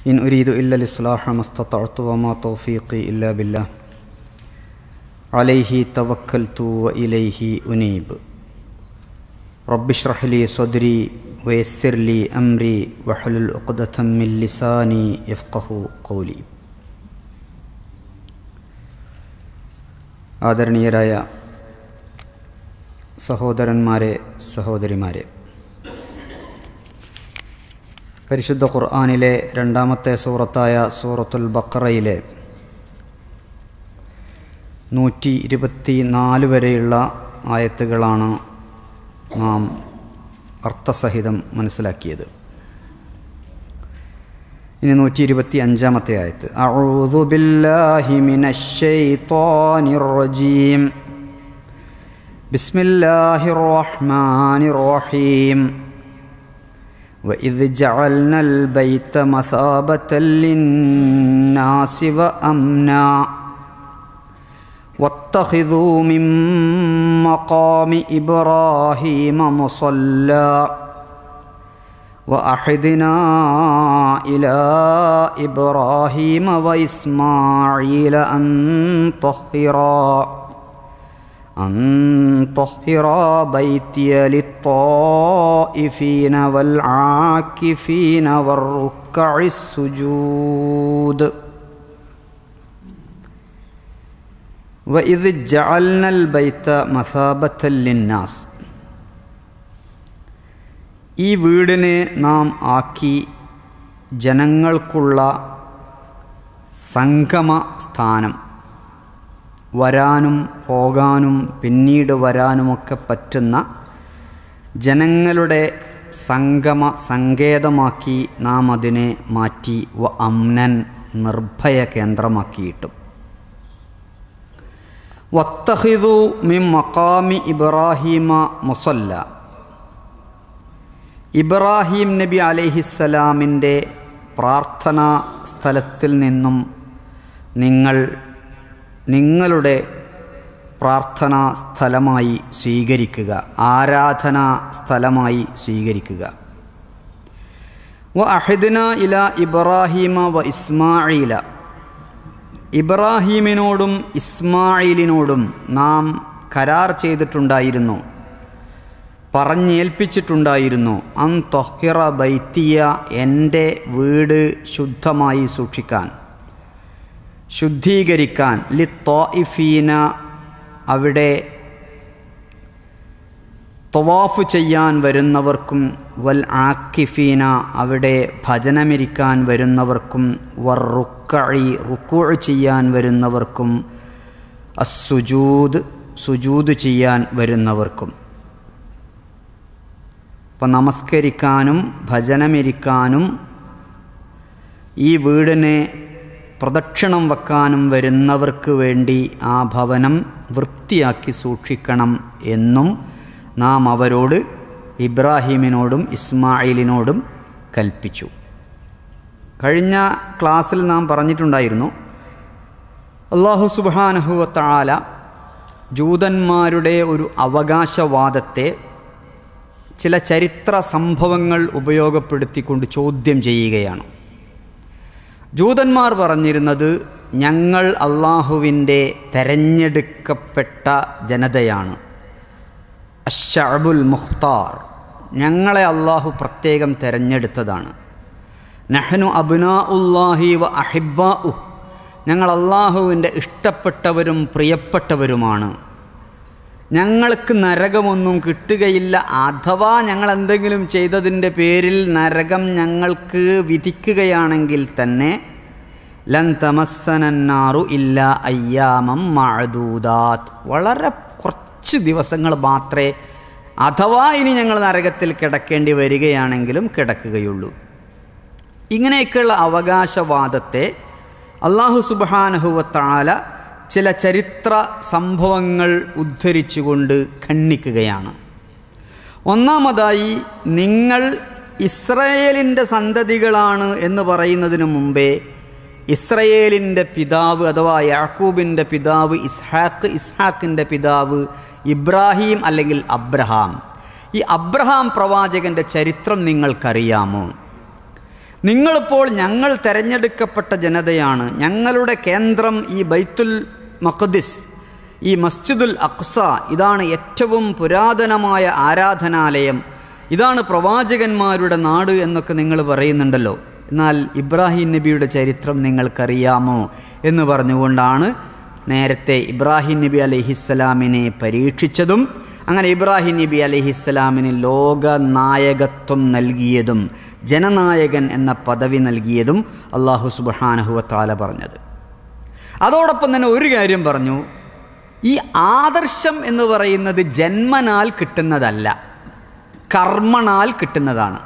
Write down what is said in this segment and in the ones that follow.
إن أريد إلا الإصلاح ما استطعت وما توفيقي إلا بالله عليه توكلت وإليه أنيب رب اشرح لي صدري ويسر لي أمري واحلل عقدة من لساني يفقه قولي ആദരണീയരായ സഹോദരന്മാരെ സഹോദരിമാരെ പരിശുദ്ധ ഖുർആാനിലെ രണ്ടാമത്തെ സൂറത്തായ സൂറത്തുൽ ബക്കറയിലെ നൂറ്റി ഇരുപത്തി നാല് വരെയുള്ള ആയത്തുകളാണ് നാം അർത്ഥസഹിതം മനസ്സിലാക്കിയത് ഇനി നൂറ്റി ഇരുപത്തി അഞ്ചാമത്തെ ആയത്ത് അഊദു ബില്ലാഹി മിനശ് ശൈത്വാനിർ റജീം ബിസ്മില്ലാഹിർ റഹ്മാനിർ റഹീം وإذ جعلنا البيت مثابة للناس وأمنا واتخذوا من مقام إبراهيم مصلى وأحدنا إلى إبراهيم وإسماعيل أن طهرا أن طهرا بيتي للطائفين والعاكفين والركع السجود وإذ جعلنا البيت مثابة للناس ഈ വീടിനെ നാം ആക്കി ജനങ്ങൾക്കുള്ള സംഗമ സ്ഥാനം വരാനും പോകാനും പിന്നീട് വരാനുമൊക്കെ പറ്റുന്ന ജനങ്ങളുടെ സംഗമ സങ്കേതമാക്കി നാം അതിനെ മാറ്റി വ അമ്നൻ നിർഭയ കേന്ദ്രമാക്കിയിട്ടും വത്തഹിദു മിം മക്കാമി ഇബ്രാഹീമ മുസല്ല ഇബ്രാഹിം നബി അലഹിസ്സലാമിൻ്റെ പ്രാർത്ഥനാ സ്ഥലത്തിൽ നിന്നും നിങ്ങൾ നിങ്ങളുടെ പ്രാർത്ഥനാ സ്ഥലമായി സ്വീകരിക്കുക ആരാധനാ സ്ഥലമായി സ്വീകരിക്കുക വ അഹിദ്ന ഇല ഇബ്രാഹിമ വ ഇസ്മായില ഇബ്രാഹീമിനോടും ഇസ്മായിലിനോടും നാം കരാർ ചെയ്തിട്ടുണ്ടായിരുന്നു പറഞ്ഞേൽപ്പിച്ചിട്ടുണ്ടായിരുന്നു അൻ തൊഹിറ ബൈത്തിയ എൻ്റെ വീട് ശുദ്ധമായി സൂക്ഷിക്കാൻ ശുദ്ധീകരിക്കാൻ ലി തോയിഫീന അവിടെ തൊവാഫ് ചെയ്യാൻ വരുന്നവർക്കും വൽ ആക്കിഫീന അവിടെ ഭജനമിരിക്കാൻ വരുന്നവർക്കും വർ റുക്കഴി റുക്കു ചെയ്യാൻ വരുന്നവർക്കും അസുജൂദ് സുജൂദ് ചെയ്യാൻ വരുന്നവർക്കും അപ്പം നമസ്കരിക്കാനും ഭജനമിരിക്കാനും ഈ വീടിനെ പ്രദക്ഷിണം വെക്കാനും വരുന്നവർക്ക് വേണ്ടി ആ ഭവനം വൃത്തിയാക്കി സൂക്ഷിക്കണം എന്നും നാം അവരോട് ഇബ്രാഹിമിനോടും ഇസ്മായിലിനോടും കൽപ്പിച്ചു കഴിഞ്ഞ ക്ലാസ്സിൽ നാം പറഞ്ഞിട്ടുണ്ടായിരുന്നു അള്ളാഹു സുബാനഹുവത്താല ജൂതന്മാരുടെ ഒരു അവകാശവാദത്തെ ചില ചരിത്ര സംഭവങ്ങൾ ഉപയോഗപ്പെടുത്തിക്കൊണ്ട് ചോദ്യം ചെയ്യുകയാണ് ജൂതന്മാർ പറഞ്ഞിരുന്നത് ഞങ്ങൾ അള്ളാഹുവിൻ്റെ തെരഞ്ഞെടുക്കപ്പെട്ട ജനതയാണ് അഷഅബുൽ മുഖ്താർ ഞങ്ങളെ അള്ളാഹു പ്രത്യേകം തിരഞ്ഞെടുത്തതാണ് നഹനു അബ്നാ ഉല്ലാഹി വ അഹിബ ഉ ഞങ്ങൾ അള്ളാഹുവിൻ്റെ ഇഷ്ടപ്പെട്ടവരും പ്രിയപ്പെട്ടവരുമാണ് ഞങ്ങൾക്ക് നരകമൊന്നും കിട്ടുകയില്ല അഥവാ ഞങ്ങൾ എന്തെങ്കിലും ചെയ്തതിൻ്റെ പേരിൽ നരകം ഞങ്ങൾക്ക് വിധിക്കുകയാണെങ്കിൽ തന്നെ ലൻ തമസ്സനന്നാറു ഇല്ല അയ്യാമം മഴദൂദാത്ത് വളരെ കുറച്ച് ദിവസങ്ങൾ മാത്രമേ അഥവാ ഇനി ഞങ്ങൾ നരകത്തിൽ കിടക്കേണ്ടി വരികയാണെങ്കിലും കിടക്കുകയുള്ളൂ ഇങ്ങനെയൊക്കെയുള്ള അവകാശവാദത്തെ അള്ളാഹു സുബാനഹുവത്താല ചില ചരിത്ര സംഭവങ്ങൾ ഉദ്ധരിച്ചുകൊണ്ട് ഖണ്ഡിക്കുകയാണ് ഒന്നാമതായി നിങ്ങൾ ഇസ്രയേലിൻ്റെ സന്തതികളാണ് എന്ന് പറയുന്നതിന് മുമ്പേ ഇസ്രയേലിൻ്റെ പിതാവ് അഥവാ യാക്കൂബിൻ്റെ പിതാവ് ഇസ്ഹാക്ക് ഇസ്ഹാക്കിൻ്റെ പിതാവ് ഇബ്രാഹിം അല്ലെങ്കിൽ അബ്രഹാം ഈ അബ്രഹാം പ്രവാചകൻ്റെ ചരിത്രം നിങ്ങൾക്കറിയാമോ നിങ്ങളിപ്പോൾ ഞങ്ങൾ തിരഞ്ഞെടുക്കപ്പെട്ട ജനതയാണ് ഞങ്ങളുടെ കേന്ദ്രം ഈ ബൈത്തുൽ മഖദിസ് ഈ മസ്ജിദുൽ അക്സ ഇതാണ് ഏറ്റവും പുരാതനമായ ആരാധനാലയം ഇതാണ് പ്രവാചകന്മാരുടെ നാട് എന്നൊക്കെ നിങ്ങൾ പറയുന്നുണ്ടല്ലോ എന്നാൽ ഇബ്രാഹിം നബിയുടെ ചരിത്രം നിങ്ങൾക്കറിയാമോ എന്ന് പറഞ്ഞുകൊണ്ടാണ് നേരത്തെ ഇബ്രാഹിം നബി അലഹിസ്സലാമിനെ പരീക്ഷിച്ചതും അങ്ങനെ ഇബ്രാഹിം നബി അലഹിസ്സലാമിന് ലോക നായകത്വം നൽകിയതും ജനനായകൻ എന്ന പദവി നൽകിയതും അള്ളാഹു സുബാനഹുവത്താല പറഞ്ഞത് അതോടൊപ്പം തന്നെ ഒരു കാര്യം പറഞ്ഞു ഈ ആദർശം എന്ന് പറയുന്നത് ജന്മനാൽ കിട്ടുന്നതല്ല കർമ്മണാൽ കിട്ടുന്നതാണ്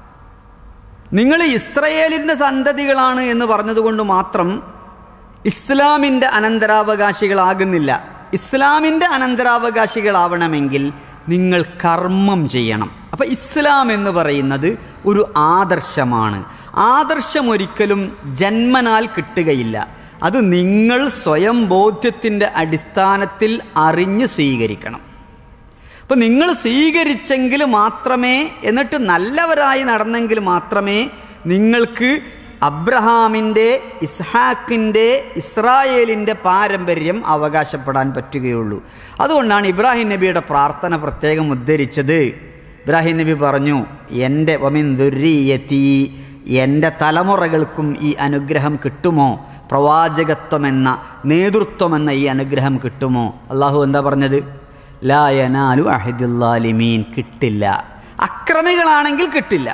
നിങ്ങൾ ഇസ്രയേലിൻ്റെ സന്തതികളാണ് എന്ന് പറഞ്ഞതുകൊണ്ട് മാത്രം ഇസ്ലാമിൻ്റെ അനന്തരാവകാശികളാകുന്നില്ല ഇസ്ലാമിൻ്റെ അനന്തരാവകാശികളാവണമെങ്കിൽ നിങ്ങൾ കർമ്മം ചെയ്യണം അപ്പോൾ ഇസ്ലാം എന്ന് പറയുന്നത് ഒരു ആദർശമാണ് ആദർശം ഒരിക്കലും ജന്മനാൽ കിട്ടുകയില്ല അത് നിങ്ങൾ സ്വയം ബോധ്യത്തിൻ്റെ അടിസ്ഥാനത്തിൽ അറിഞ്ഞ് സ്വീകരിക്കണം അപ്പോൾ നിങ്ങൾ സ്വീകരിച്ചെങ്കിൽ മാത്രമേ എന്നിട്ട് നല്ലവരായി നടന്നെങ്കിൽ മാത്രമേ നിങ്ങൾക്ക് അബ്രഹാമിൻ്റെ ഇസ്ഹാക്കിൻ്റെ ഇസ്രായേലിൻ്റെ പാരമ്പര്യം അവകാശപ്പെടാൻ പറ്റുകയുള്ളൂ അതുകൊണ്ടാണ് ഇബ്രാഹിം നബിയുടെ പ്രാർത്ഥന പ്രത്യേകം ഉദ്ധരിച്ചത് ഇബ്രാഹിം നബി പറഞ്ഞു എൻ്റെ വമിൻ ദുരീയത്തി എൻ്റെ തലമുറകൾക്കും ഈ അനുഗ്രഹം കിട്ടുമോ പ്രവാചകത്വമെന്ന നേതൃത്വമെന്ന ഈ അനുഗ്രഹം കിട്ടുമോ അള്ളാഹു എന്താ പറഞ്ഞത് ലായനാലു അഹിദുല്ലാലിമീൻ കിട്ടില്ല അക്രമികളാണെങ്കിൽ കിട്ടില്ല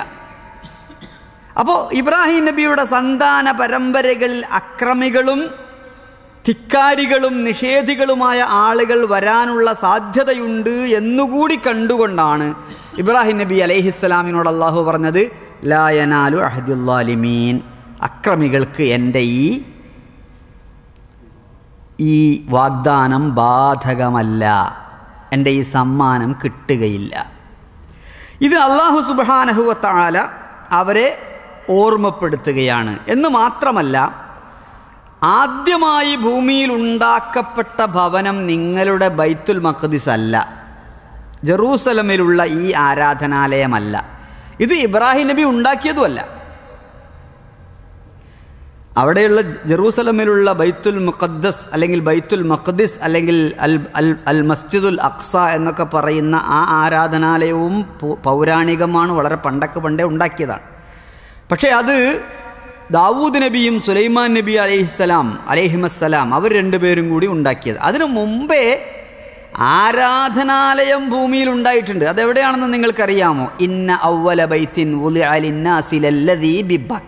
അപ്പോൾ ഇബ്രാഹിം നബിയുടെ സന്താന പരമ്പരകളിൽ അക്രമികളും ധിക്കാരികളും നിഷേധികളുമായ ആളുകൾ വരാനുള്ള സാധ്യതയുണ്ട് എന്നുകൂടി കണ്ടുകൊണ്ടാണ് ഇബ്രാഹിം നബി അലൈഹിസ്സലാമിനോട് അള്ളാഹു പറഞ്ഞത് ലായനാലു അഹദുല്ലാലിമീൻ അക്രമികൾക്ക് എൻ്റെ ഈ ഈ വാഗ്ദാനം ബാധകമല്ല എൻ്റെ ഈ സമ്മാനം കിട്ടുകയില്ല ഇത് അള്ളാഹു സുബാനഹുവത്താല അവരെ ഓർമ്മപ്പെടുത്തുകയാണ് എന്ന് മാത്രമല്ല ആദ്യമായി ഭൂമിയിൽ ഉണ്ടാക്കപ്പെട്ട ഭവനം നിങ്ങളുടെ ബൈത്തുൽ മഖദിസ് അല്ല ജറൂസലമിലുള്ള ഈ ആരാധനാലയമല്ല ഇത് ഇബ്രാഹിം നബി ഉണ്ടാക്കിയതുമല്ല അവിടെയുള്ള ജെറൂസലമിലുള്ള ബൈത്തുൽ മുഖദ്ദസ് അല്ലെങ്കിൽ ബൈത്തുൽ മഖദിസ് അല്ലെങ്കിൽ അൽ അൽ അൽ മസ്ജിദുൽ അക്സ എന്നൊക്കെ പറയുന്ന ആ ആരാധനാലയവും പൗരാണികമാണ് വളരെ പണ്ടൊക്കെ പണ്ടേ ഉണ്ടാക്കിയതാണ് പക്ഷേ അത് ദാവൂദ് നബിയും സുലൈമാൻ നബി അലൈഹിസ്സലാം അലൈഹിമസ്സലാം അവർ രണ്ടുപേരും കൂടി ഉണ്ടാക്കിയത് അതിനു മുമ്പേ ആരാധനാലയം ഭൂമിയിൽ ഉണ്ടായിട്ടുണ്ട് അതെവിടെയാണെന്ന് നിങ്ങൾക്കറിയാമോ ഇന്ന ഔവല ബൈത്തിൻ ബിബക്ക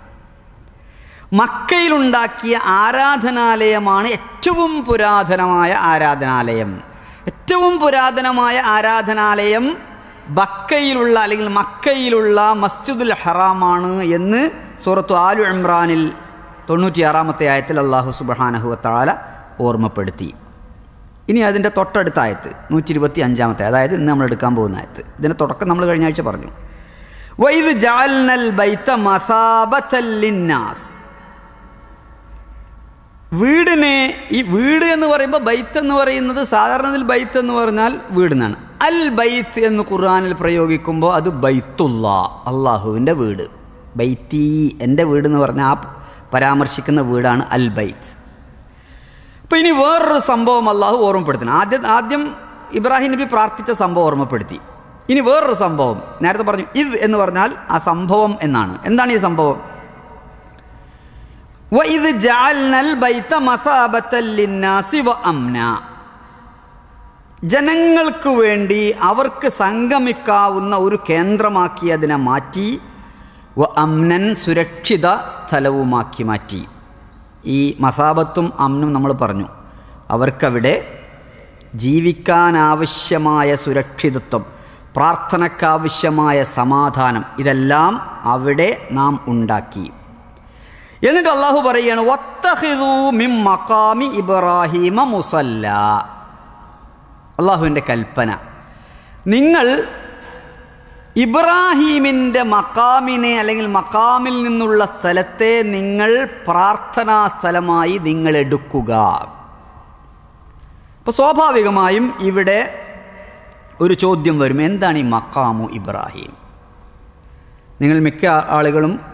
മക്കയിലുണ്ടാക്കിയ ആരാധനാലയമാണ് ഏറ്റവും പുരാതനമായ ആരാധനാലയം ഏറ്റവും പുരാതനമായ ആരാധനാലയം ബക്കയിലുള്ള അല്ലെങ്കിൽ മക്കയിലുള്ള മസ്ജിദുൽ ഹറാമാണ് എന്ന് സൂറത്തു ആലു ഇമ്രാനിൽ തൊണ്ണൂറ്റിയാറാമത്തെ ആയത്തിൽ അള്ളാഹു സുബാനഹുവ താല ഓർമ്മപ്പെടുത്തി ഇനി അതിൻ്റെ തൊട്ടടുത്ത ആയത്ത് നൂറ്റി ഇരുപത്തി അഞ്ചാമത്തെ അതായത് ഇന്ന് നമ്മൾ എടുക്കാൻ പോകുന്ന ആയത്ത് ഇതിൻ്റെ തുടക്കം നമ്മൾ കഴിഞ്ഞ ആഴ്ച പറഞ്ഞു വൈദ് ജാൽനൽ ബൈത്ത മസാബത്തല്ലിന്നാസ് വീടിനെ ഈ വീട് എന്ന് പറയുമ്പോൾ ബൈത്ത് എന്ന് പറയുന്നത് സാധാരണത്തിൽ ബൈത്ത് എന്ന് പറഞ്ഞാൽ വീട് എന്നാണ് അൽ ബൈത്ത് എന്ന് ഖുർആാനിൽ പ്രയോഗിക്കുമ്പോൾ അത് ബൈത്തുള്ള അള്ളാഹുവിൻ്റെ വീട് ബൈത്തി എൻ്റെ വീട് എന്ന് പറഞ്ഞാൽ ആ പരാമർശിക്കുന്ന വീടാണ് അൽ ബൈത്ത് അപ്പോൾ ഇനി വേറൊരു സംഭവം അള്ളാഹു ഓർമ്മപ്പെടുത്തണം ആദ്യം ആദ്യം ഇബ്രാഹിം നബി പ്രാർത്ഥിച്ച സംഭവം ഓർമ്മപ്പെടുത്തി ഇനി വേറൊരു സംഭവം നേരത്തെ പറഞ്ഞു ഇത് എന്ന് പറഞ്ഞാൽ ആ സംഭവം എന്നാണ് എന്താണ് ഈ സംഭവം وَإِذْ جَعَلْنَا الْبَيْتَ مَثَابَةً لِلنَّاسِ وَأَمْنًا ജനങ്ങൾക്ക് വേണ്ടി അവർക്ക് സംഗമിക്കാവുന്ന ഒരു കേന്ദ്രമാക്കി അതിനെ മാറ്റി വ അമ്നൻ സുരക്ഷിത സ്ഥലവുമാക്കി മാറ്റി ഈ മസാബത്തും അമ്നും നമ്മൾ പറഞ്ഞു അവർക്കവിടെ ജീവിക്കാനാവശ്യമായ സുരക്ഷിതത്വം പ്രാർത്ഥനക്കാവശ്യമായ സമാധാനം ഇതെല്ലാം അവിടെ നാം ഉണ്ടാക്കി എന്നിട്ട് അള്ളാഹു പറയുകയാണ് ഒത്തഹിദൂ മിം മക്കാമി ഇബ്രാഹിമ മുസല്ല അള്ളാഹുവിൻ്റെ കൽപ്പന നിങ്ങൾ ഇബ്രാഹീമിൻ്റെ മക്കാമിനെ അല്ലെങ്കിൽ മക്കാമിൽ നിന്നുള്ള സ്ഥലത്തെ നിങ്ങൾ പ്രാർത്ഥനാ സ്ഥലമായി നിങ്ങൾ എടുക്കുക അപ്പോൾ സ്വാഭാവികമായും ഇവിടെ ഒരു ചോദ്യം വരും എന്താണ് ഈ മക്കാമു ഇബ്രാഹിം നിങ്ങൾ മിക്ക ആളുകളും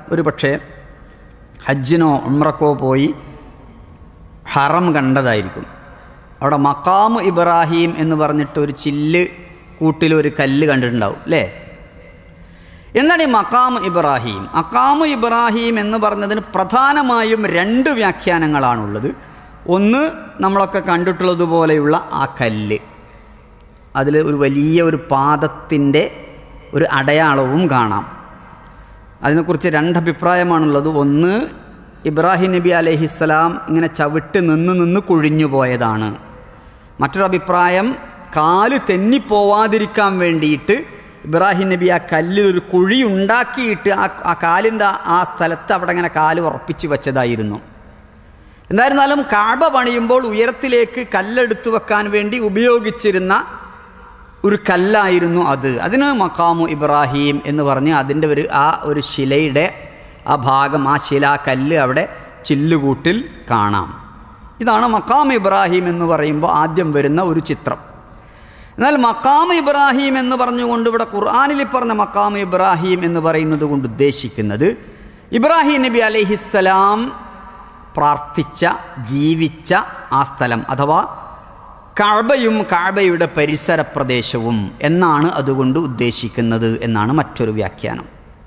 ഒരു പക്ഷേ ഹജ്ജിനോ ഉമ്രക്കോ പോയി ഹറം കണ്ടതായിരിക്കും അവിടെ മക്കാമു ഇബ്രാഹിം എന്ന് പറഞ്ഞിട്ട് ഒരു ചില്ല് കൂട്ടിൽ ഒരു കല്ല് കണ്ടിട്ടുണ്ടാവും അല്ലേ എന്താണ് ഈ മക്കാമു ഇബ്രാഹിം മക്കാമു ഇബ്രാഹിം എന്ന് പറഞ്ഞതിന് പ്രധാനമായും രണ്ട് വ്യാഖ്യാനങ്ങളാണുള്ളത് ഒന്ന് നമ്മളൊക്കെ കണ്ടിട്ടുള്ളതുപോലെയുള്ള ആ കല്ല് അതിൽ ഒരു വലിയ ഒരു പാദത്തിൻ്റെ ഒരു അടയാളവും കാണാം അതിനെക്കുറിച്ച് രണ്ടഭിപ്രായമാണുള്ളത് ഒന്ന് ഇബ്രാഹിം നബി അലഹിസ്സലാം ഇങ്ങനെ ചവിട്ട് നിന്ന് നിന്ന് കുഴിഞ്ഞു പോയതാണ് മറ്റൊരു അഭിപ്രായം കാല് തെന്നിപ്പോവാതിരിക്കാൻ വേണ്ടിയിട്ട് ഇബ്രാഹിം നബി ആ കല്ലിൽ ഒരു കുഴി ഉണ്ടാക്കിയിട്ട് ആ ആ കാലിൻ്റെ ആ സ്ഥലത്ത് അവിടെ അങ്ങനെ കാല് ഉറപ്പിച്ച് വെച്ചതായിരുന്നു എന്തായിരുന്നാലും കാബ പണിയുമ്പോൾ ഉയരത്തിലേക്ക് കല്ലെടുത്തു വെക്കാൻ വേണ്ടി ഉപയോഗിച്ചിരുന്ന ഒരു കല്ലായിരുന്നു അത് അതിന് മക്കാമു ഇബ്രാഹിം എന്ന് പറഞ്ഞ് അതിൻ്റെ ഒരു ആ ഒരു ശിലയുടെ ആ ഭാഗം ആ ശില കല്ല് അവിടെ ചില്ലുകൂട്ടിൽ കാണാം ഇതാണ് മക്കാം ഇബ്രാഹിം എന്ന് പറയുമ്പോൾ ആദ്യം വരുന്ന ഒരു ചിത്രം എന്നാൽ മക്കാം ഇബ്രാഹിം എന്ന് പറഞ്ഞുകൊണ്ട് ഇവിടെ ഖുർആാനിൽ പറഞ്ഞ മക്കാം ഇബ്രാഹിം എന്ന് പറയുന്നത് കൊണ്ട് ഉദ്ദേശിക്കുന്നത് ഇബ്രാഹിം നബി അലഹിസ്സലാം പ്രാർത്ഥിച്ച ജീവിച്ച ആ സ്ഥലം അഥവാ കഅബയും കഅബയുടെ പരിസര പ്രദേശവും എന്നാണ് അതുകൊണ്ട് ഉദ്ദേശിക്കുന്നത് എന്നാണ് മറ്റൊരു വ്യാഖ്യാനം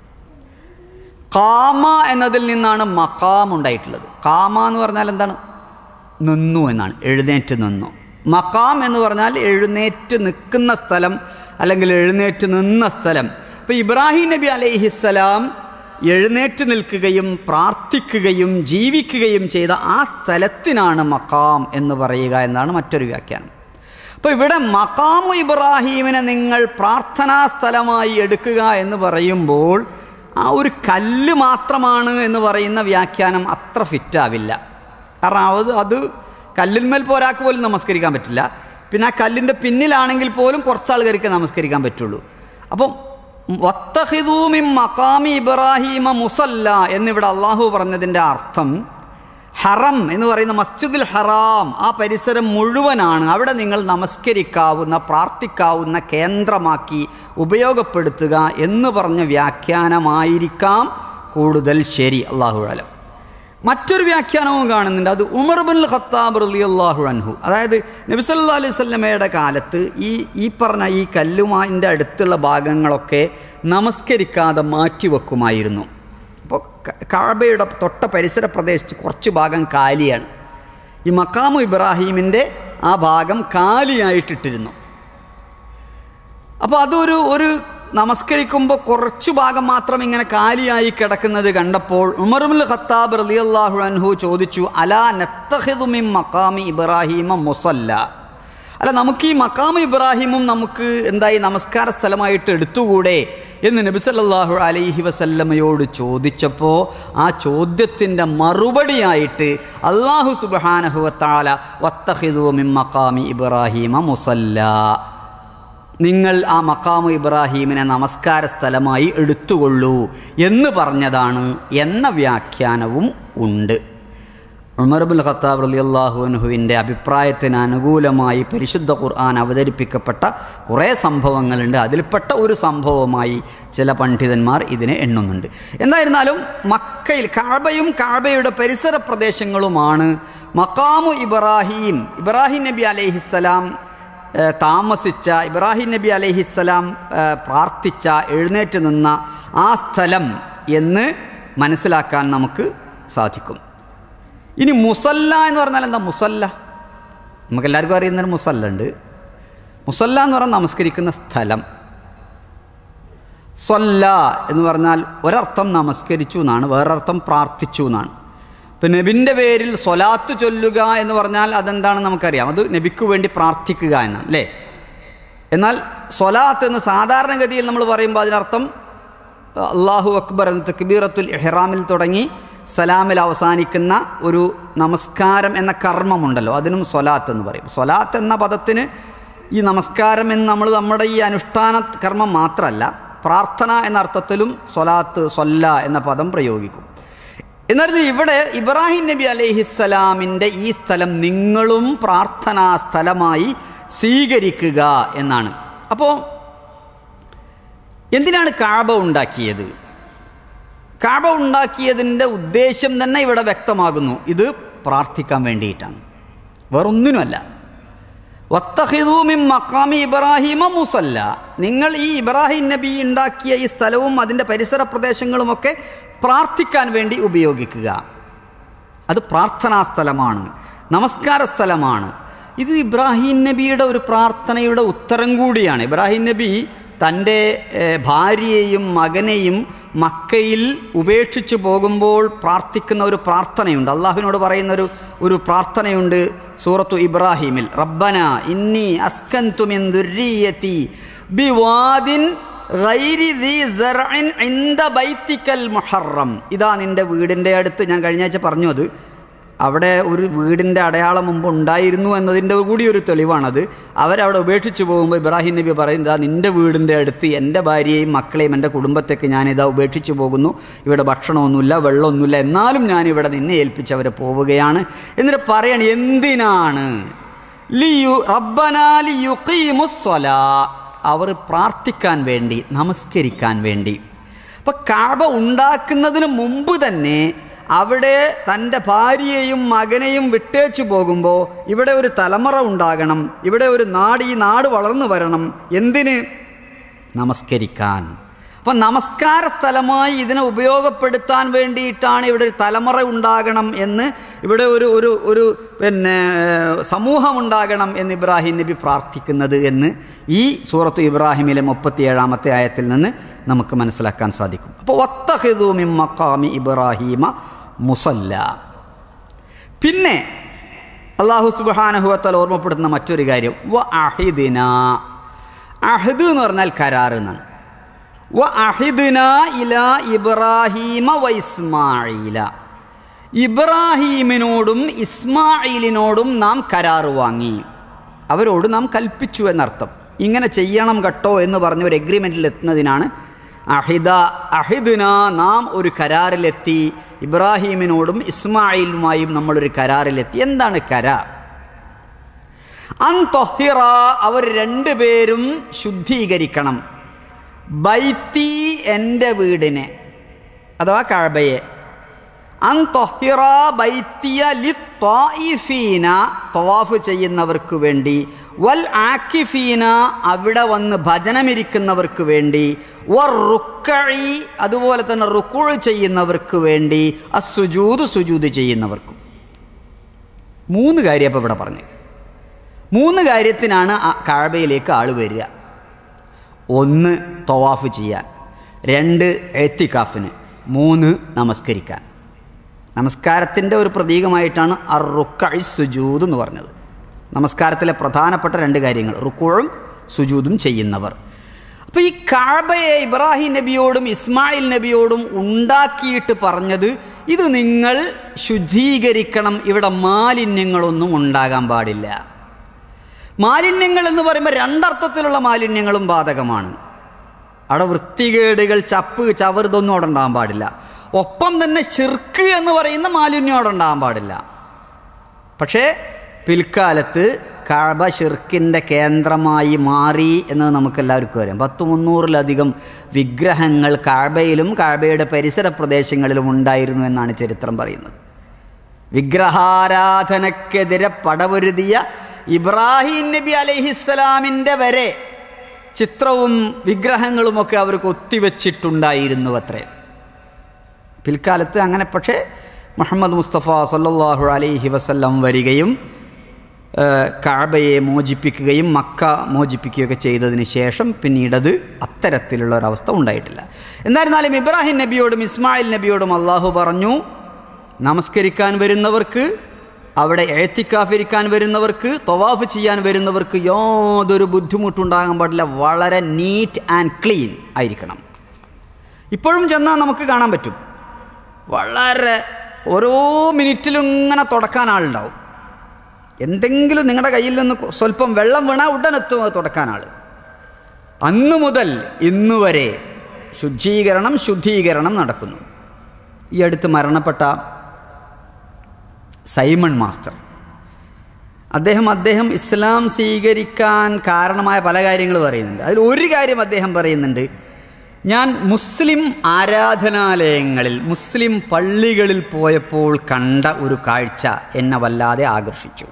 കാമ എന്നതിൽ നിന്നാണ് മക്കാം ഉണ്ടായിട്ടുള്ളത് കാമ എന്ന് പറഞ്ഞാൽ എന്താണ് നിന്നു എന്നാണ് എഴുന്നേറ്റ് നിന്നു മക്കാം എന്ന് പറഞ്ഞാൽ എഴുന്നേറ്റ് നിൽക്കുന്ന സ്ഥലം അല്ലെങ്കിൽ എഴുന്നേറ്റ് നിന്ന സ്ഥലം അപ്പോൾ ഇബ്രാഹിം നബി അലൈഹിസ്സലാം എഴുന്നേറ്റ് നിൽക്കുകയും പ്രാർത്ഥിക്കുകയും ജീവിക്കുകയും ചെയ്ത ആ സ്ഥലത്തിനാണ് മക്കാം എന്ന് പറയുക എന്നാണ് മറ്റൊരു വ്യാഖ്യാനം അപ്പോൾ ഇവിടെ മക്കാമു ഇബ്രാഹീമിനെ നിങ്ങൾ പ്രാർത്ഥനാ സ്ഥലമായി എടുക്കുക എന്ന് പറയുമ്പോൾ ആ ഒരു കല്ല് മാത്രമാണ് എന്ന് പറയുന്ന വ്യാഖ്യാനം അത്ര ഫിറ്റാവില്ല കാരണം അത് അത് കല്ലിന്മേൽ ഇപ്പോൾ ഒരാൾക്ക് പോലും നമസ്കരിക്കാൻ പറ്റില്ല പിന്നെ ആ കല്ലിൻ്റെ പിന്നിലാണെങ്കിൽ പോലും കുറച്ച് ആൾക്കാർക്ക് നമസ്കരിക്കാൻ പറ്റുള്ളൂ അപ്പം വത്തഹിദൂമിം മക്കാമി ഇബ്രാഹീമ മുസല്ല എന്നിവിടെ അള്ളാഹു പറഞ്ഞതിൻ്റെ അർത്ഥം ഹറം എന്ന് പറയുന്ന മസ്ജിദുൽ ഹറാം ആ പരിസരം മുഴുവനാണ് അവിടെ നിങ്ങൾ നമസ്കരിക്കാവുന്ന പ്രാർത്ഥിക്കാവുന്ന കേന്ദ്രമാക്കി ഉപയോഗപ്പെടുത്തുക എന്ന് പറഞ്ഞ വ്യാഖ്യാനമായിരിക്കാം കൂടുതൽ ശരി അള്ളാഹു ആലം മറ്റൊരു വ്യാഖ്യാനവും കാണുന്നുണ്ട് അത് ഉമർ ബിൻ ഖത്താബ് റലി അള്ളാഹു അൻഹു അതായത് നബിസല്ലാ അലൈഹി സ്വല്ലമയുടെ കാലത്ത് ഈ ഈ പറഞ്ഞ ഈ കല്ലുമാൻ്റെ അടുത്തുള്ള ഭാഗങ്ങളൊക്കെ നമസ്കരിക്കാതെ മാറ്റിവെക്കുമായിരുന്നു അപ്പോൾ കാബയുടെ തൊട്ട പരിസര പ്രദേശത്ത് കുറച്ച് ഭാഗം കാലിയാണ് ഈ മക്കാമു ഇബ്രാഹീമിൻ്റെ ആ ഭാഗം കാലിയായിട്ടിട്ടിരുന്നു അപ്പോൾ അതൊരു ഒരു നമസ്കരിക്കുമ്പോൾ കുറച്ചു ഭാഗം മാത്രം ഇങ്ങനെ കാലിയായി കിടക്കുന്നത് കണ്ടപ്പോൾ ഉമറുൽ ഖത്താബ് റളിയല്ലാഹു അൻഹു ചോദിച്ചു അലാ നത്തഹിദു മിൻ മക്കാമി ഇബ്രാഹിമ മുസല്ല അല്ല നമുക്ക് ഈ മക്കാമ് ഇബ്രാഹിമും നമുക്ക് എന്തായി നമസ്കാര സ്ഥലമായിട്ട് എടുത്തുകൂടെ എന്ന് നബി സല്ലല്ലാഹു അലൈഹി വസല്ലമയോട് ചോദിച്ചപ്പോൾ ആ ചോദ്യത്തിൻ്റെ മറുപടിയായിട്ട് അള്ളാഹു സുബ്ഹാനഹു വത്തആല വത്തഹിദു മിൻ മക്കാമി ഇബ്രാഹിമ മുസല്ല നിങ്ങൾ ആ മക്കാമു ഇബ്രാഹീമിനെ നമസ്കാര സ്ഥലമായി എടുത്തുകൊള്ളൂ എന്ന് പറഞ്ഞതാണ് എന്ന വ്യാഖ്യാനവും ഉണ്ട് ഉമർബുൽ ഖത്താബ് അലി അള്ളാഹുവിൻ്റെ അഭിപ്രായത്തിന് അനുകൂലമായി പരിശുദ്ധ ഖുർആൻ അവതരിപ്പിക്കപ്പെട്ട കുറേ സംഭവങ്ങളുണ്ട് അതിൽപ്പെട്ട ഒരു സംഭവമായി ചില പണ്ഡിതന്മാർ ഇതിനെ എണ്ണുന്നുണ്ട് എന്തായിരുന്നാലും മക്കയിൽ കാബയും കാബയുടെ പരിസര പ്രദേശങ്ങളുമാണ് മക്കാമു ഇബ്രാഹിം ഇബ്രാഹിം നബി അലൈഹിസ്സലാം താമസിച്ച ഇബ്രാഹിം നബി അലൈഹിസ്സലാം പ്രാർത്ഥിച്ച എഴുന്നേറ്റ് നിന്ന ആ സ്ഥലം എന്ന് മനസ്സിലാക്കാൻ നമുക്ക് സാധിക്കും ഇനി മുസല്ല എന്ന് പറഞ്ഞാൽ എന്താ മുസല്ല നമുക്കെല്ലാവർക്കും അറിയുന്നൊരു മുസല്ല ഉണ്ട് മുസല്ല എന്ന് പറഞ്ഞാൽ നമസ്കരിക്കുന്ന സ്ഥലം സൊല്ല എന്ന് പറഞ്ഞാൽ ഒരർത്ഥം നമസ്കരിച്ചു എന്നാണ് വേറൊരർത്ഥം പ്രാർത്ഥിച്ചു എന്നാണ് ഇപ്പം നബിൻ്റെ പേരിൽ സ്വലാത്ത് ചൊല്ലുക എന്ന് പറഞ്ഞാൽ അതെന്താണെന്ന് നമുക്കറിയാം അത് നബിക്ക് വേണ്ടി പ്രാർത്ഥിക്കുക എന്നാണ് അല്ലേ എന്നാൽ സ്വലാത്ത് എന്ന് സാധാരണഗതിയിൽ നമ്മൾ പറയുമ്പോൾ അതിനർത്ഥം അള്ളാഹു അക്ബർ എന്ന തക്ബീറത്തുൽ ഇഹ്റാമിൽ തുടങ്ങി സലാമിൽ അവസാനിക്കുന്ന ഒരു നമസ്കാരം എന്ന കർമ്മമുണ്ടല്ലോ അതിനും സ്വലാത്ത് എന്ന് പറയും സ്വലാത്ത് എന്ന പദത്തിന് ഈ നമസ്കാരം എന്ന് നമ്മൾ നമ്മുടെ ഈ അനുഷ്ഠാന കർമ്മം മാത്രമല്ല പ്രാർത്ഥന എന്ന അർത്ഥത്തിലും സ്വലാത്ത് സ്വല്ല എന്ന പദം പ്രയോഗിക്കും എന്നാൽ ഇവിടെ ഇബ്രാഹിം നബി അലൈഹിസ്സലാമിൻ്റെ ഈ സ്ഥലം നിങ്ങളും പ്രാർത്ഥനാ സ്ഥലമായി സ്വീകരിക്കുക എന്നാണ് അപ്പോൾ എന്തിനാണ് കാബ ഉണ്ടാക്കിയത് കാബ ഉണ്ടാക്കിയതിൻ്റെ ഉദ്ദേശം തന്നെ ഇവിടെ വ്യക്തമാകുന്നു ഇത് പ്രാർത്ഥിക്കാൻ വേണ്ടിയിട്ടാണ് വേറൊന്നിനുമല്ല വത്തഹിദൂമിൻ മക്കാമി ഇബ്രാഹിമ മുസല്ല നിങ്ങൾ ഈ ഇബ്രാഹിം നബി ഉണ്ടാക്കിയ ഈ സ്ഥലവും അതിൻ്റെ പരിസര പ്രദേശങ്ങളുമൊക്കെ പ്രാർത്ഥിക്കാൻ വേണ്ടി ഉപയോഗിക്കുക അത് പ്രാർത്ഥനാ സ്ഥലമാണ് നമസ്കാര സ്ഥലമാണ് ഇത് ഇബ്രാഹിം നബിയുടെ ഒരു പ്രാർത്ഥനയുടെ ഉത്തരം കൂടിയാണ് ഇബ്രാഹിം നബി തൻ്റെ ഏഹ്, ഭാര്യയെയും മകനെയും മക്കയിൽ ഉപേക്ഷിച്ചു പോകുമ്പോൾ പ്രാർത്ഥിക്കുന്ന ഒരു പ്രാർത്ഥനയുണ്ട് അള്ളാഹുവിനോട് പറയുന്ന ഒരു ഒരു പ്രാർത്ഥനയുണ്ട് സൂറത്തു ഇബ്രാഹിമിൽ റബ്ബന ഇന്നി അസ്കന്തു മിൻ ദുർരിയതി ബിവാദിൻ ഗൈരി ദീ സറഇൻ ഇൻദ ബൈത്തിക്കൽ മുഹറം ഇതാ നിൻ്റെ വീടിൻ്റെ അടുത്ത് ഞാൻ കഴിഞ്ഞ ആഴ്ച പറഞ്ഞു അത് അവിടെ ഒരു വീടിൻ്റെ അടയാളം മുമ്പ് ഉണ്ടായിരുന്നു എന്നതിൻ്റെ കൂടി ഒരു തെളിവാണത് അവരവിടെ ഉപേക്ഷിച്ച് പോകുമ്പോൾ ഇബ്രാഹിം നബി പറയും ഇതാ നിൻ്റെ വീടിൻ്റെ അടുത്ത് എൻ്റെ ഭാര്യയെയും മക്കളെയും എൻ്റെ കുടുംബത്തൊക്കെ ഞാനിതാ ഉപേക്ഷിച്ച് പോകുന്നു ഇവിടെ ഭക്ഷണമൊന്നുമില്ല വെള്ളമൊന്നുമില്ല എന്നാലും ഞാനിവിടെ നിന്നെ ഏൽപ്പിച്ച് അവരെ പോവുകയാണ് എന്നിട്ട് പറയണം എന്തിനാണ് ലിയു റബ്ബനാലി യുഖീമുസ്വലാ അവർ പ്രാർത്ഥിക്കാൻ വേണ്ടി നമസ്കരിക്കാൻ വേണ്ടി അപ്പം കാബ ഉണ്ടാക്കുന്നതിന് മുമ്പ് തന്നെ അവിടെ തൻ്റെ ഭാര്യയെയും മകനെയും വിട്ടേച്ചു പോകുമ്പോൾ ഇവിടെ ഒരു തലമുറ ഉണ്ടാകണം ഇവിടെ ഒരു നാട് ഈ നാട് വളർന്നു വരണം എന്തിന് നമസ്കരിക്കാൻ അപ്പം നമസ്കാര സ്ഥലമായി ഇതിനെ ഉപയോഗപ്പെടുത്താൻ വേണ്ടിയിട്ടാണ് ഇവിടെ ഒരു തലമുറ ഉണ്ടാകണം എന്ന് ഇവിടെ ഒരു ഒരു ഒരു പിന്നെ സമൂഹം ഉണ്ടാകണം എന്ന് ഇബ്രാഹിം നബി പ്രാർത്ഥിക്കുന്നത് എന്ന് ഈ സൂറത്ത് ഇബ്രാഹിമിലെ മുപ്പത്തിയേഴാമത്തെ ആയത്തിൽ നിന്ന് നമുക്ക് മനസ്സിലാക്കാൻ സാധിക്കും അപ്പോൾ ഒത്തഹിദു മിൻ മക്കാമി ഇബ്രാഹീമ മുസല്ല പിന്നെ അള്ളാഹു സുബാനഹുവത്തൽ ഓർമ്മപ്പെടുത്തുന്ന മറ്റൊരു കാര്യം വ അഹിദിന അഹിദ് എന്ന് പറഞ്ഞാൽ കരാർ എന്നാണ് വ അഹിദിന ഇല ഇബ്രാഹീമ വ ഇസ്മായില ഇബ്രാഹീമിനോടും ഇസ്മായിലിനോടും നാം കരാർ വാങ്ങി അവരോട് നാം കൽപ്പിച്ചു എന്നർത്ഥം ഇങ്ങനെ ചെയ്യണം കേട്ടോ എന്ന് പറഞ്ഞ ഒരു എഗ്രിമെൻറ്റിൽ എത്തുന്നതിനാണ് അഹിദ അഹിദിന നാം ഒരു കരാറിലെത്തി ഇബ്രാഹീമിനോടും ഇസ്മായിലുമായും നമ്മളൊരു കരാറിലെത്തി എന്താണ് കരാർ അൻ തൊഹിറ അവർ രണ്ടുപേരും ശുദ്ധീകരിക്കണം ബൈത്തി എൻ്റെ വീടിനെ അഥവാ കഴബയെ അൻ തൊഹിറ ബൈത്തിയ ലി ത്വായിഫീന തവാഫ് ചെയ്യുന്നവർക്ക് വേണ്ടി വൽ ആക്കിഫീന അവിടെ വന്ന് ഭജനമിരിക്കുന്നവർക്ക് വേണ്ടി വർ റുക്കഴി അതുപോലെ തന്നെ റുക്കുഴ് ചെയ്യുന്നവർക്ക് വേണ്ടി അസുജൂത് സുജൂത് ചെയ്യുന്നവർക്കും മൂന്ന് കാര്യം അപ്പോൾ ഇവിടെ പറഞ്ഞു മൂന്ന് കാര്യത്തിനാണ് ആ കാഴ്ബയിലേക്ക് ആൾ വരിക ഒന്ന് തവാഫ് ചെയ്യാൻ രണ്ട് എത്തിക്കാഫിന് മൂന്ന് നമസ്കരിക്കാൻ നമസ്കാരത്തിൻ്റെ ഒരു പ്രതീകമായിട്ടാണ് അർ റുക്കഴി സുജൂദ് എന്ന് പറഞ്ഞത് നമസ്കാരത്തിലെ പ്രധാനപ്പെട്ട രണ്ട് കാര്യങ്ങൾ റുക്കുഴും സുജൂദും ചെയ്യുന്നവർ അപ്പോൾ ഈ കാബയെ ഇബ്രാഹിം നബിയോടും ഇസ്മായിൽ നബിയോടും ഉണ്ടാക്കിയിട്ട് പറഞ്ഞത് ഇത് നിങ്ങൾ ശുദ്ധീകരിക്കണം ഇവിടെ മാലിന്യങ്ങളൊന്നും ഉണ്ടാകാൻ പാടില്ല മാലിന്യങ്ങൾ എന്ന് പറയുമ്പോൾ രണ്ടർത്ഥത്തിലുള്ള മാലിന്യങ്ങളും ബാധകമാണ് അവിടെ വൃത്തികേടുകൾ ചപ്പ് ചവർ ഇതൊന്നും അവിടെ ഉണ്ടാകാൻ പാടില്ല ഒപ്പം തന്നെ ഷിർക്ക് എന്ന് പറയുന്ന മാലിന്യം അവിടെ ഉണ്ടാകാൻ പാടില്ല പക്ഷേ പിൽക്കാലത്ത് കഴബ ഷിർക്കിൻ്റെ കേന്ദ്രമായി മാറി എന്നത് നമുക്കെല്ലാവർക്കും അറിയാം പത്ത് മുന്നൂറിലധികം വിഗ്രഹങ്ങൾ കഴബയിലും കഴബയുടെ പരിസര പ്രദേശങ്ങളിലും ഉണ്ടായിരുന്നു എന്നാണ് ചരിത്രം പറയുന്നത് വിഗ്രഹാരാധനക്കെതിരെ പടപൊരുതിയ ഇബ്രാഹിം നബി അലഹിസ്സലാമിൻ്റെ വരെ ചിത്രവും വിഗ്രഹങ്ങളുമൊക്കെ അവർക്ക് ഒത്തിവെച്ചിട്ടുണ്ടായിരുന്നു അത്രേ പിൽക്കാലത്ത് അങ്ങനെ പക്ഷേ മുഹമ്മദ് മുസ്തഫ സല്ലല്ലാഹു അലൈഹി വസല്ലം വരികയും കാബയെ മോചിപ്പിക്കുകയും മക്ക മോചിപ്പിക്കുകയൊക്കെ ചെയ്തതിന് ശേഷം പിന്നീടത് അത്തരത്തിലുള്ള ഒരവസ്ഥ ഉണ്ടായിട്ടില്ല എന്നിരുന്നാലും ഇബ്രാഹിം നബിയോടും ഇസ്മായിൽ നബിയോടും അള്ളാഹു പറഞ്ഞു നമസ്കരിക്കാൻ വരുന്നവർക്ക് അവിടെ എഴുത്തിക്കാഫിരിക്കാൻ വരുന്നവർക്ക് തൊവാഫ് ചെയ്യാൻ വരുന്നവർക്ക് യാതൊരു ബുദ്ധിമുട്ടുണ്ടാകാൻ പാടില്ല വളരെ നീറ്റ് ആൻഡ് ക്ലീൻ ആയിരിക്കണം ഇപ്പോഴും ചെന്നാൽ നമുക്ക് കാണാൻ പറ്റും വളരെ ഓരോ മിനിറ്റിലും ഇങ്ങനെ തുടക്കാൻ ആളുണ്ടാവും എന്തെങ്കിലും നിങ്ങളുടെ കയ്യിൽ നിന്ന് സ്വല്പം വെള്ളം വീണാൽ ഉടനെത്തും അത് തുടക്കാൻ ആൾ അന്നു മുതൽ ഇന്നു വരെ ശുദ്ധീകരണം ശുദ്ധീകരണം നടക്കുന്നു ഈ അടുത്ത് മരണപ്പെട്ട സൈമൺ മാസ്റ്റർ അദ്ദേഹം അദ്ദേഹം ഇസ്ലാം സ്വീകരിക്കാൻ കാരണമായ പല കാര്യങ്ങൾ പറയുന്നുണ്ട് അതിൽ ഒരു കാര്യം അദ്ദേഹം പറയുന്നുണ്ട് ഞാൻ മുസ്ലിം ആരാധനാലയങ്ങളിൽ മുസ്ലിം പള്ളികളിൽ പോയപ്പോൾ കണ്ട ഒരു കാഴ്ച എന്നെ വല്ലാതെ ആകർഷിച്ചു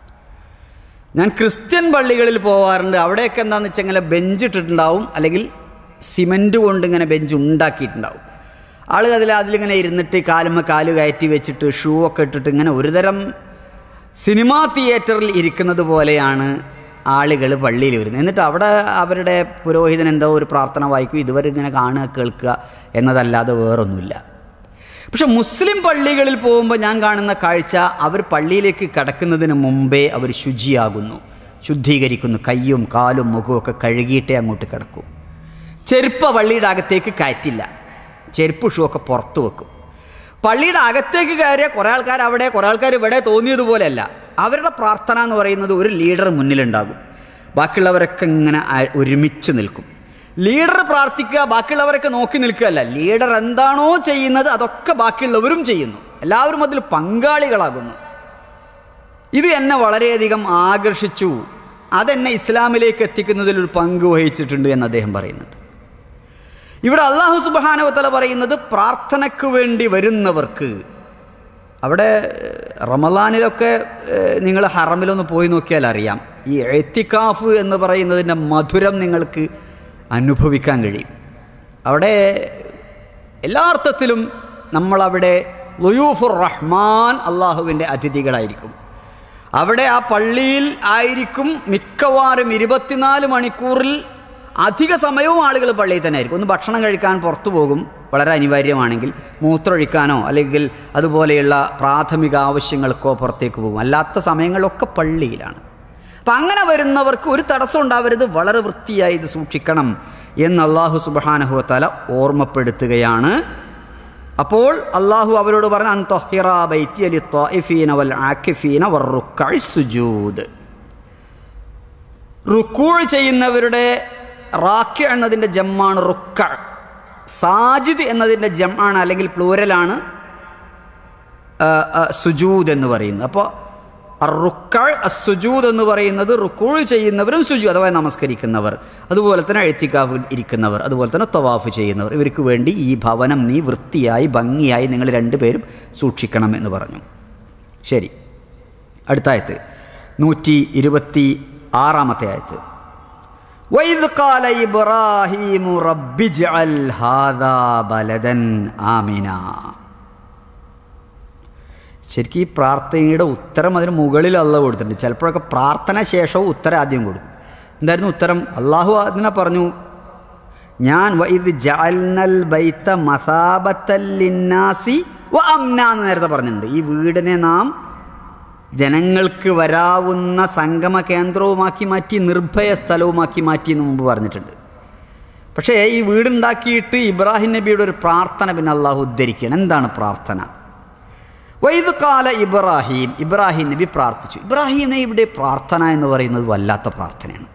ഞാൻ ക്രിസ്ത്യൻ പള്ളികളിൽ പോകാറുണ്ട് അവിടെയൊക്കെ എന്താണെന്ന് വെച്ചാൽ ഇങ്ങനെ ബെഞ്ച് ഇട്ടിട്ടുണ്ടാവും അല്ലെങ്കിൽ സിമൻറ്റ് കൊണ്ട് ഇങ്ങനെ ബെഞ്ച് ഉണ്ടാക്കിയിട്ടുണ്ടാവും ആളുകൾ അതിൽ അതിലിങ്ങനെ ഇരുന്നിട്ട് കാലുമ്മ കാല് കയറ്റി വെച്ചിട്ട് ഷൂ ഒക്കെ ഇട്ടിട്ട് ഇങ്ങനെ ഒരുതരം സിനിമാ തിയേറ്ററിൽ ഇരിക്കുന്നത് പോലെയാണ് ആളുകൾ പള്ളിയിൽ വരുന്നത് എന്നിട്ട് അവിടെ അവരുടെ പുരോഹിതൻ എന്തോ ഒരു പ്രാർത്ഥന വായിക്കും ഇതുവരെ ഇങ്ങനെ കാണുക കേൾക്കുക എന്നതല്ലാതെ വേറൊന്നുമില്ല പക്ഷെ മുസ്ലിം പള്ളികളിൽ പോകുമ്പോൾ ഞാൻ കാണുന്ന കാഴ്ച അവർ പള്ളിയിലേക്ക് കടക്കുന്നതിന് മുമ്പേ അവർ ശുചിയാകുന്നു ശുദ്ധീകരിക്കുന്നു കയ്യും കാലും മുഖവും ഒക്കെ കഴുകിയിട്ടേ അങ്ങോട്ട് കിടക്കൂ ചെരുപ്പ് പള്ളിയുടെ അകത്തേക്ക് കയറ്റില്ല ചെരുപ്പ് ഷൂ ഒക്കെ പുറത്ത് വെക്കും പള്ളിയുടെ അകത്തേക്ക് കയറിയ കുറേ ആൾക്കാർ അവിടെ കുറേ ആൾക്കാർ ഇവിടെ തോന്നിയതുപോലെയല്ല അവരുടെ പ്രാർത്ഥന എന്ന് പറയുന്നത് ഒരു ലീഡർ മുന്നിലുണ്ടാകും ബാക്കിയുള്ളവരൊക്കെ ഇങ്ങനെ ആ- ഒരുമിച്ച് നിൽക്കും ലീഡർ പ്രാർത്ഥിക്കുക ബാക്കിയുള്ളവരൊക്കെ നോക്കി നിൽക്കുകയല്ല ലീഡർ എന്താണോ ചെയ്യുന്നത് അതൊക്കെ ബാക്കിയുള്ളവരും ചെയ്യുന്നു എല്ലാവരും അതിൽ പങ്കാളികളാകുന്നു ഇത് എന്നെ വളരെയധികം ആകർഷിച്ചു അതെന്നെ ഇസ്ലാമിലേക്ക് എത്തിക്കുന്നതിൽ ഒരു പങ്ക് വഹിച്ചിട്ടുണ്ട് എന്ന് അദ്ദേഹം പറയുന്നുണ്ട് ഇവിടെ അള്ളാഹു സുബാനവത്തല പറയുന്നത് പ്രാർത്ഥനയ്ക്ക് വേണ്ടി വരുന്നവർക്ക് അവിടെ റമലാനിലൊക്കെ നിങ്ങൾ ഹറമിലൊന്ന് പോയി നോക്കിയാൽ അറിയാം ഈ എത്തിക്കാഫ് എന്ന് പറയുന്നതിൻ്റെ മധുരം നിങ്ങൾക്ക് അനുഭവിക്കാൻ കഴിയും അവിടെ എല്ലാ അർത്ഥത്തിലും നമ്മളവിടെ ലുയൂഫുർ റഹ്മാൻ അള്ളാഹുവിൻ്റെ അതിഥികളായിരിക്കും അവിടെ ആ പള്ളിയിൽ ആയിരിക്കും മിക്കവാറും ഇരുപത്തിനാല് മണിക്കൂറിൽ അധിക സമയവും ആളുകൾ പള്ളിയിൽ തന്നെ ആയിരിക്കും ഒന്ന് ഭക്ഷണം കഴിക്കാൻ പുറത്തു പോകും വളരെ അനിവാര്യമാണെങ്കിൽ മൂത്രമൊഴിക്കാനോ അല്ലെങ്കിൽ അതുപോലെയുള്ള പ്രാഥമിക ആവശ്യങ്ങൾക്കോ പുറത്തേക്ക് പോകും അല്ലാത്ത സമയങ്ങളിലൊക്കെ പള്ളിയിലാണ് അപ്പം അങ്ങനെ വരുന്നവർക്ക് ഒരു തടസ്സം ഉണ്ടാവരുത് വളരെ വൃത്തിയായി ഇത് സൂക്ഷിക്കണം എന്ന് അള്ളാഹു സുബാനഹുവത്തല ഓർമ്മപ്പെടുത്തുകയാണ് അപ്പോൾ അള്ളാഹു അവരോട് പറഞ്ഞ അൻതൊഹിറ ബൈത്തി അലി ത്വാഇഫീന വൽ ആക്കിഫീന വർ റുക്കഴ് സുജൂദ് റുക്കൂൾ ചെയ്യുന്നവരുടെ റാക്യ എന്നതിൻ്റെ ജമ്മാണ് റുക്ക സാജിദ് എന്നതിൻ്റെ ജമ്മാണ് അല്ലെങ്കിൽ പ്ലൂരലാണ് ആ, ആ, സുജൂദ് എന്ന് പറയുന്നത് അപ്പോൾ റുക്കൾ സുജൂദ് എന്ന് പറയുന്നത് റുക്കൂൾ ചെയ്യുന്നവരും സുജു അഥവാ നമസ്കരിക്കുന്നവർ അതുപോലെ തന്നെ എഴുത്തിക്കാവ് ഇരിക്കുന്നവർ അതുപോലെ തന്നെ തവാഫ് ചെയ്യുന്നവർ ഇവർക്ക് വേണ്ടി ഈ ഭവനം നീ വൃത്തിയായി ഭംഗിയായി നിങ്ങൾ രണ്ടുപേരും സൂക്ഷിക്കണം എന്ന് പറഞ്ഞു ശരി അടുത്ത ആയത്ത് നൂറ്റി ഇരുപത്തി ആറാമത്തെ ആയത്ത് وإذ قال إبراهيم رب اجعل هذا بلدا آمنا ശരിക്കും ഈ പ്രാർത്ഥനയുടെ ഉത്തരം അതിന് മുകളിൽ അല്ല കൊടുത്തിട്ടുണ്ട് ചിലപ്പോഴൊക്കെ പ്രാർത്ഥന ശേഷവും ഉത്തരം ആദ്യം കൊടുക്കും എന്തായിരുന്നു ഉത്തരം അള്ളാഹു അതിനെ പറഞ്ഞു ഞാൻ ഇത് ജഅൽനൽ ബൈത്ത മസാബത്തല്ലിന്നാസി വ അംന എന്ന് നേരത്തെ പറഞ്ഞിട്ടുണ്ട് ഈ വീടിനെ നാം ജനങ്ങൾക്ക് വരാവുന്ന സംഗമ കേന്ദ്രവുമാക്കി മാറ്റി നിർഭയ സ്ഥലവുമാക്കി മാറ്റി എന്ന് മുമ്പ് പറഞ്ഞിട്ടുണ്ട് പക്ഷേ ഈ വീടുണ്ടാക്കിയിട്ട് ഇബ്രാഹിം നബിയുടെ ഒരു പ്രാർത്ഥന പിന്നെ അള്ളാഹു ഉദ്ധരിക്കണം എന്താണ് പ്രാർത്ഥന വൈദ് കാല ഇബ്രാഹിം ഇബ്രാഹിം നബി പ്രാർത്ഥിച്ചു ഇബ്രാഹിം നബിയുടെ പ്രാർത്ഥന എന്ന് പറയുന്നത് വല്ലാത്ത പ്രാർത്ഥനയാണ്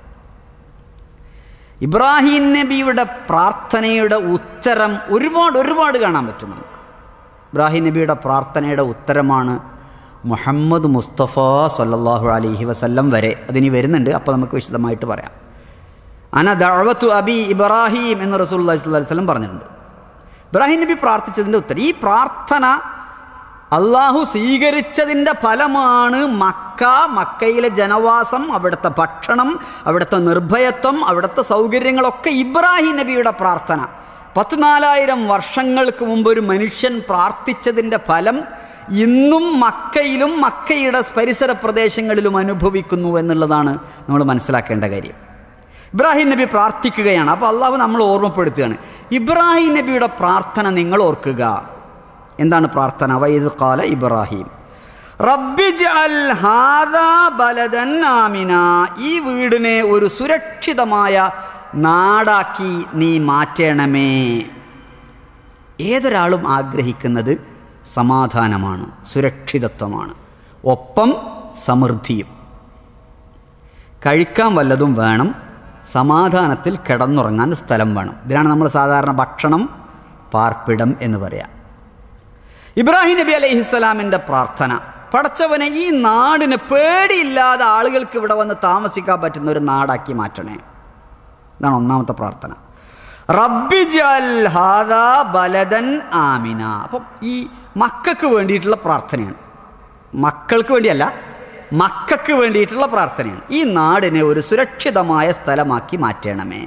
ഇബ്രാഹിം നബിയുടെ പ്രാർത്ഥനയുടെ ഉത്തരം ഒരുപാട് ഒരുപാട് കാണാൻ പറ്റും നമുക്ക് ഇബ്രാഹിം നബിയുടെ പ്രാർത്ഥനയുടെ ഉത്തരമാണ് മുഹമ്മദ് മുസ്തഫ സല്ലല്ലാഹു അലൈഹി വസല്ലം വരെ അതിനി വരുന്നുണ്ട് അപ്പോൾ നമുക്ക് വിശദമായിട്ട് പറയാം അന ദഅവത്തു അബി ഇബ്രാഹിം എന്ന് റസൂലുള്ളാഹി സ്വല്ലല്ലാഹു അലൈഹി വസല്ലം പറഞ്ഞിട്ടുണ്ട് ഇബ്രാഹിം നബി പ്രാർത്ഥിച്ചതിൻ്റെ ഉത്തരം ഈ പ്രാർത്ഥന അള്ളാഹു സ്വീകരിച്ചതിൻ്റെ ഫലമാണ് മക്ക മക്കയിലെ ജനവാസം അവിടുത്തെ ഭക്ഷണം അവിടുത്തെ നിർഭയത്വം അവിടുത്തെ സൗകര്യങ്ങളൊക്കെ ഇബ്രാഹിം നബിയുടെ പ്രാർത്ഥന പത്ത് നാലായിരം വർഷങ്ങൾക്ക് മുമ്പ് ഒരു മനുഷ്യൻ പ്രാർത്ഥിച്ചതിൻ്റെ ഫലം ഇന്നും മക്കയിലും മക്കയുടെ പരിസര പ്രദേശങ്ങളിലും അനുഭവിക്കുന്നു എന്നുള്ളതാണ് നമ്മൾ മനസ്സിലാക്കേണ്ട കാര്യം ഇബ്രാഹിം നബി പ്രാർത്ഥിക്കുകയാണ് അപ്പോൾ അള്ളാഹു നമ്മൾ ഓർമ്മപ്പെടുത്തുകയാണ് ഇബ്രാഹിം നബിയുടെ പ്രാർത്ഥന നിങ്ങൾ ഓർക്കുക എന്താണ് പ്രാർത്ഥന വൈദ് കാല ഇബ്രാഹിം റബ്ബിജ്അൽ ഹാദാ ബലദൻ ആമിന ഈ വീടിനെ ഒരു സുരക്ഷിതമായ നാടാക്കി നീ മാറ്റണമേ ഏതൊരാളും ആഗ്രഹിക്കുന്നത് സമാധാനമാണ് സുരക്ഷിതത്വമാണ് ഒപ്പം സമൃദ്ധിയും കഴിക്കാൻ വല്ലതും വേണം സമാധാനത്തിൽ കിടന്നുറങ്ങാൻ ഒരു സ്ഥലം വേണം ഇതിനാണ് നമ്മൾ സാധാരണ ഭക്ഷണം പാർപ്പിടം എന്ന് പറയാം ഇബ്രാഹിം നബി അലൈഹിസ്സലാമിൻ്റെ പ്രാർത്ഥന പടച്ചവനെ ഈ നാടിന് പേടിയില്ലാതെ ആളുകൾക്ക് ഇവിടെ വന്ന് താമസിക്കാൻ പറ്റുന്ന ഒരു നാടാക്കി മാറ്റണേ ഇതാണ് ഒന്നാമത്തെ പ്രാർത്ഥന റബ്ബി ജൽ ഹാദാ ബലദൻ ആമിന അപ്പം ഈ മക്കൾക്ക് വേണ്ടിയിട്ടുള്ള പ്രാർത്ഥനയാണ് മക്കൾക്ക് വേണ്ടിയല്ല മക്കൾക്ക് വേണ്ടിയിട്ടുള്ള പ്രാർത്ഥനയാണ് ഈ നാടിനെ ഒരു സുരക്ഷിതമായ സ്ഥലമാക്കി മാറ്റണമേ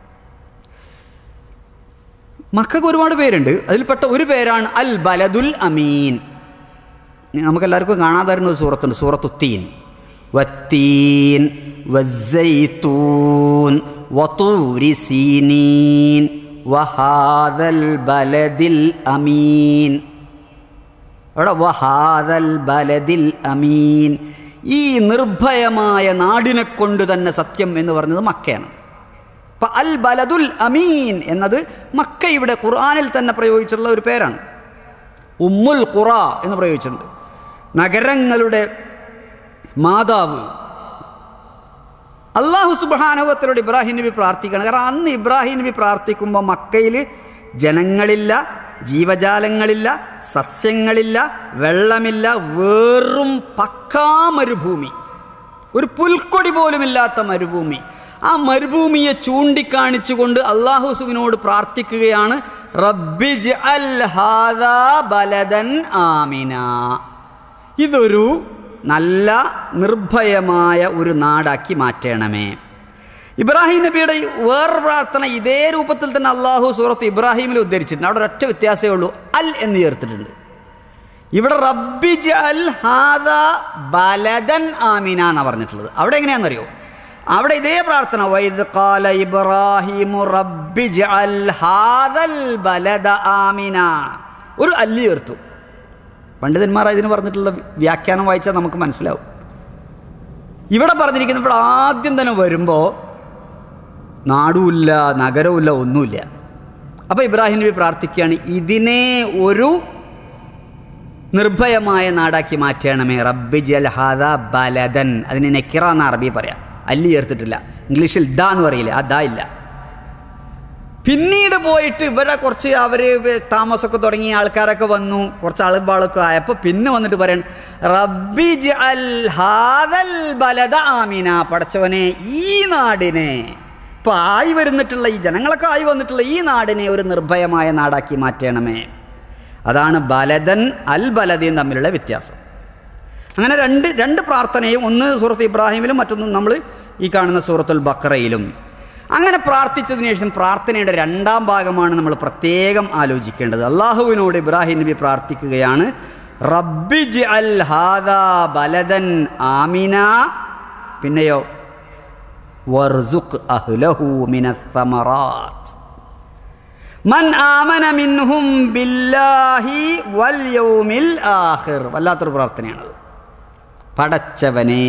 മക്കൾക്ക് ഒരുപാട് പേരുണ്ട് അതിൽപ്പെട്ട ഒരു പേരാണ് അൽ ബലദുൽ അമീൻ നമുക്കെല്ലാവർക്കും കാണാതായിരുന്ന ഒരു സൂറത്തുണ്ട് സൂറത്തുത്തീൻ വത്തീൻ വസ്സൈത്തൂൻ വതൂരി സീനീൻ വഹാദൽ ബലദിൽ അമീൻ അവിടെ വഹാദൽ ബലദിൽ അമീൻ ഈ നിർഭയമായ നാടിനെ കൊണ്ട് തന്നെ സത്യം എന്ന് പറഞ്ഞത് മക്കയാണ് അപ്പം അൽ ബലദുൽ അമീൻ എന്നത് മക്ക ഇവിടെ ഖുർആാനിൽ തന്നെ പ്രയോഗിച്ചിട്ടുള്ള ഒരു പേരാണ് ഉമ്മുൽ ഖുറ എന്ന് പ്രയോഗിച്ചിട്ടുണ്ട് നഗരങ്ങളുടെ മാതാവ് അള്ളാഹു സുബാനുഭവത്തിലൂടെ ഇബ്രാഹിം നബി പ്രാർത്ഥിക്കണം കാരണം അന്ന് ഇബ്രാഹിം നബി പ്രാർത്ഥിക്കുമ്പോൾ മക്കയിൽ ജനങ്ങളില്ല ജീവജാലങ്ങളില്ല സസ്യങ്ങളില്ല വെള്ളമില്ല വെറും പക്കാ മരുഭൂമി ഒരു പുൽക്കൊടി പോലുമില്ലാത്ത മരുഭൂമി ആ മരുഭൂമിയെ ചൂണ്ടിക്കാണിച്ചുകൊണ്ട് അള്ളാഹുസുവിനോട് പ്രാർത്ഥിക്കുകയാണ് റബ്ബിജ് അൽ ഹാദാ ബലദൻ ആമിന ഇതൊരു നല്ല നിർഭയമായ ഒരു നാടാക്കി മാറ്റണമേ ഇബ്രാഹിം നബിയുടെ വേറൊരു പ്രാർത്ഥന ഇതേ രൂപത്തിൽ തന്നെ അള്ളാഹു സൂറത്ത് ഇബ്രാഹിമിൽ ഉദ്ധരിച്ചിട്ടുണ്ട് അവിടെ ഒരൊറ്റ വ്യത്യാസമേ ഉള്ളൂ അൽ എന്ന് ചേർത്തിട്ടുണ്ട് ഇവിടെ റബ്ബിജ് അൽ ഹാദ ബലദൻ ആമിന എന്നാണ് പറഞ്ഞിട്ടുള്ളത് അവിടെ എങ്ങനെയാണെന്നറിയോ അവിടെ ഇതേ പ്രാർത്ഥന വൈദ് കാല ഇബ്രാഹിമു റബ്ബിജ് അൽ ഹാദൽ ബലദ ആമിന ഒരു അല്ലി ചേർത്തു പണ്ഡിതന്മാർ ഇതിന് പറഞ്ഞിട്ടുള്ള വ്യാഖ്യാനം വായിച്ചാൽ നമുക്ക് മനസ്സിലാവും ഇവിടെ പറഞ്ഞിരിക്കുന്ന ഇവിടെ ആദ്യം തന്നെ വരുമ്പോൾ നാടുമില്ല നഗരവുമില്ല ഒന്നുമില്ല അപ്പോൾ ഇബ്രാഹിം നബി പ്രാർത്ഥിക്കുകയാണ് ഇതിനെ ഒരു നിർഭയമായ നാടാക്കി മാറ്റണമേ റബ്ബി ജൽ ഹാദ ബലദൻ അതിന് നെക്കിറ എന്ന അറബി പറയാം അല്ലി ചേർത്തിട്ടില്ല ഇംഗ്ലീഷിൽ ദ എന്ന് പറയില്ല ആ ദ ഇല്ല പിന്നീട് പോയിട്ട് ഇവിടെ കുറച്ച് അവർ താമസമൊക്കെ തുടങ്ങി ആൾക്കാരൊക്കെ വന്നു കുറച്ച് ആളുകളൊക്കെ ആയപ്പോൾ പിന്നെ വന്നിട്ട് പറയണം റബ്ബി അൽ ഹാദൽ ബലദ ആമിന പടച്ചവനെ ഈ നാടിനെ ഇപ്പോൾ ആയി വരുന്നിട്ടുള്ള ഈ ജനങ്ങളൊക്കെ ആയി വന്നിട്ടുള്ള ഈ നാടിനെ ഒരു നിർഭയമായ നാടാക്കി മാറ്റണമേ അതാണ് ബലദൻ അൽ ബലദയും തമ്മിലുള്ള വ്യത്യാസം അങ്ങനെ രണ്ട് രണ്ട് പ്രാർത്ഥനയും ഒന്ന് സൂറത്ത് ഇബ്രാഹിമിലും മറ്റൊന്ന് നമ്മൾ ഈ കാണുന്ന സൂറത്തുൽ ബക്രയിലും അങ്ങനെ പ്രാർത്ഥിച്ചതിന് ശേഷം പ്രാർത്ഥനയുടെ രണ്ടാം ഭാഗമാണ് നമ്മൾ പ്രത്യേകം ആലോചിക്കേണ്ടത് അള്ളാഹുവിനോട് ഇബ്രാഹിം നബി പ്രാർത്ഥിക്കുകയാണ് റബ്ബിജ് അൽ ഹാദാ ബലദൻ ആമിന പിന്നെയോ വർസുഖ് അഹ്ലഹു മിനസ്സമറാത്ത് മൻ ആമന മിൻഹും ബില്ലാഹി വൽ യൗമിൽ ആഖിർ വല്ലാത്തൊരു പ്രാർത്ഥനയാണത് പടച്ചവനെ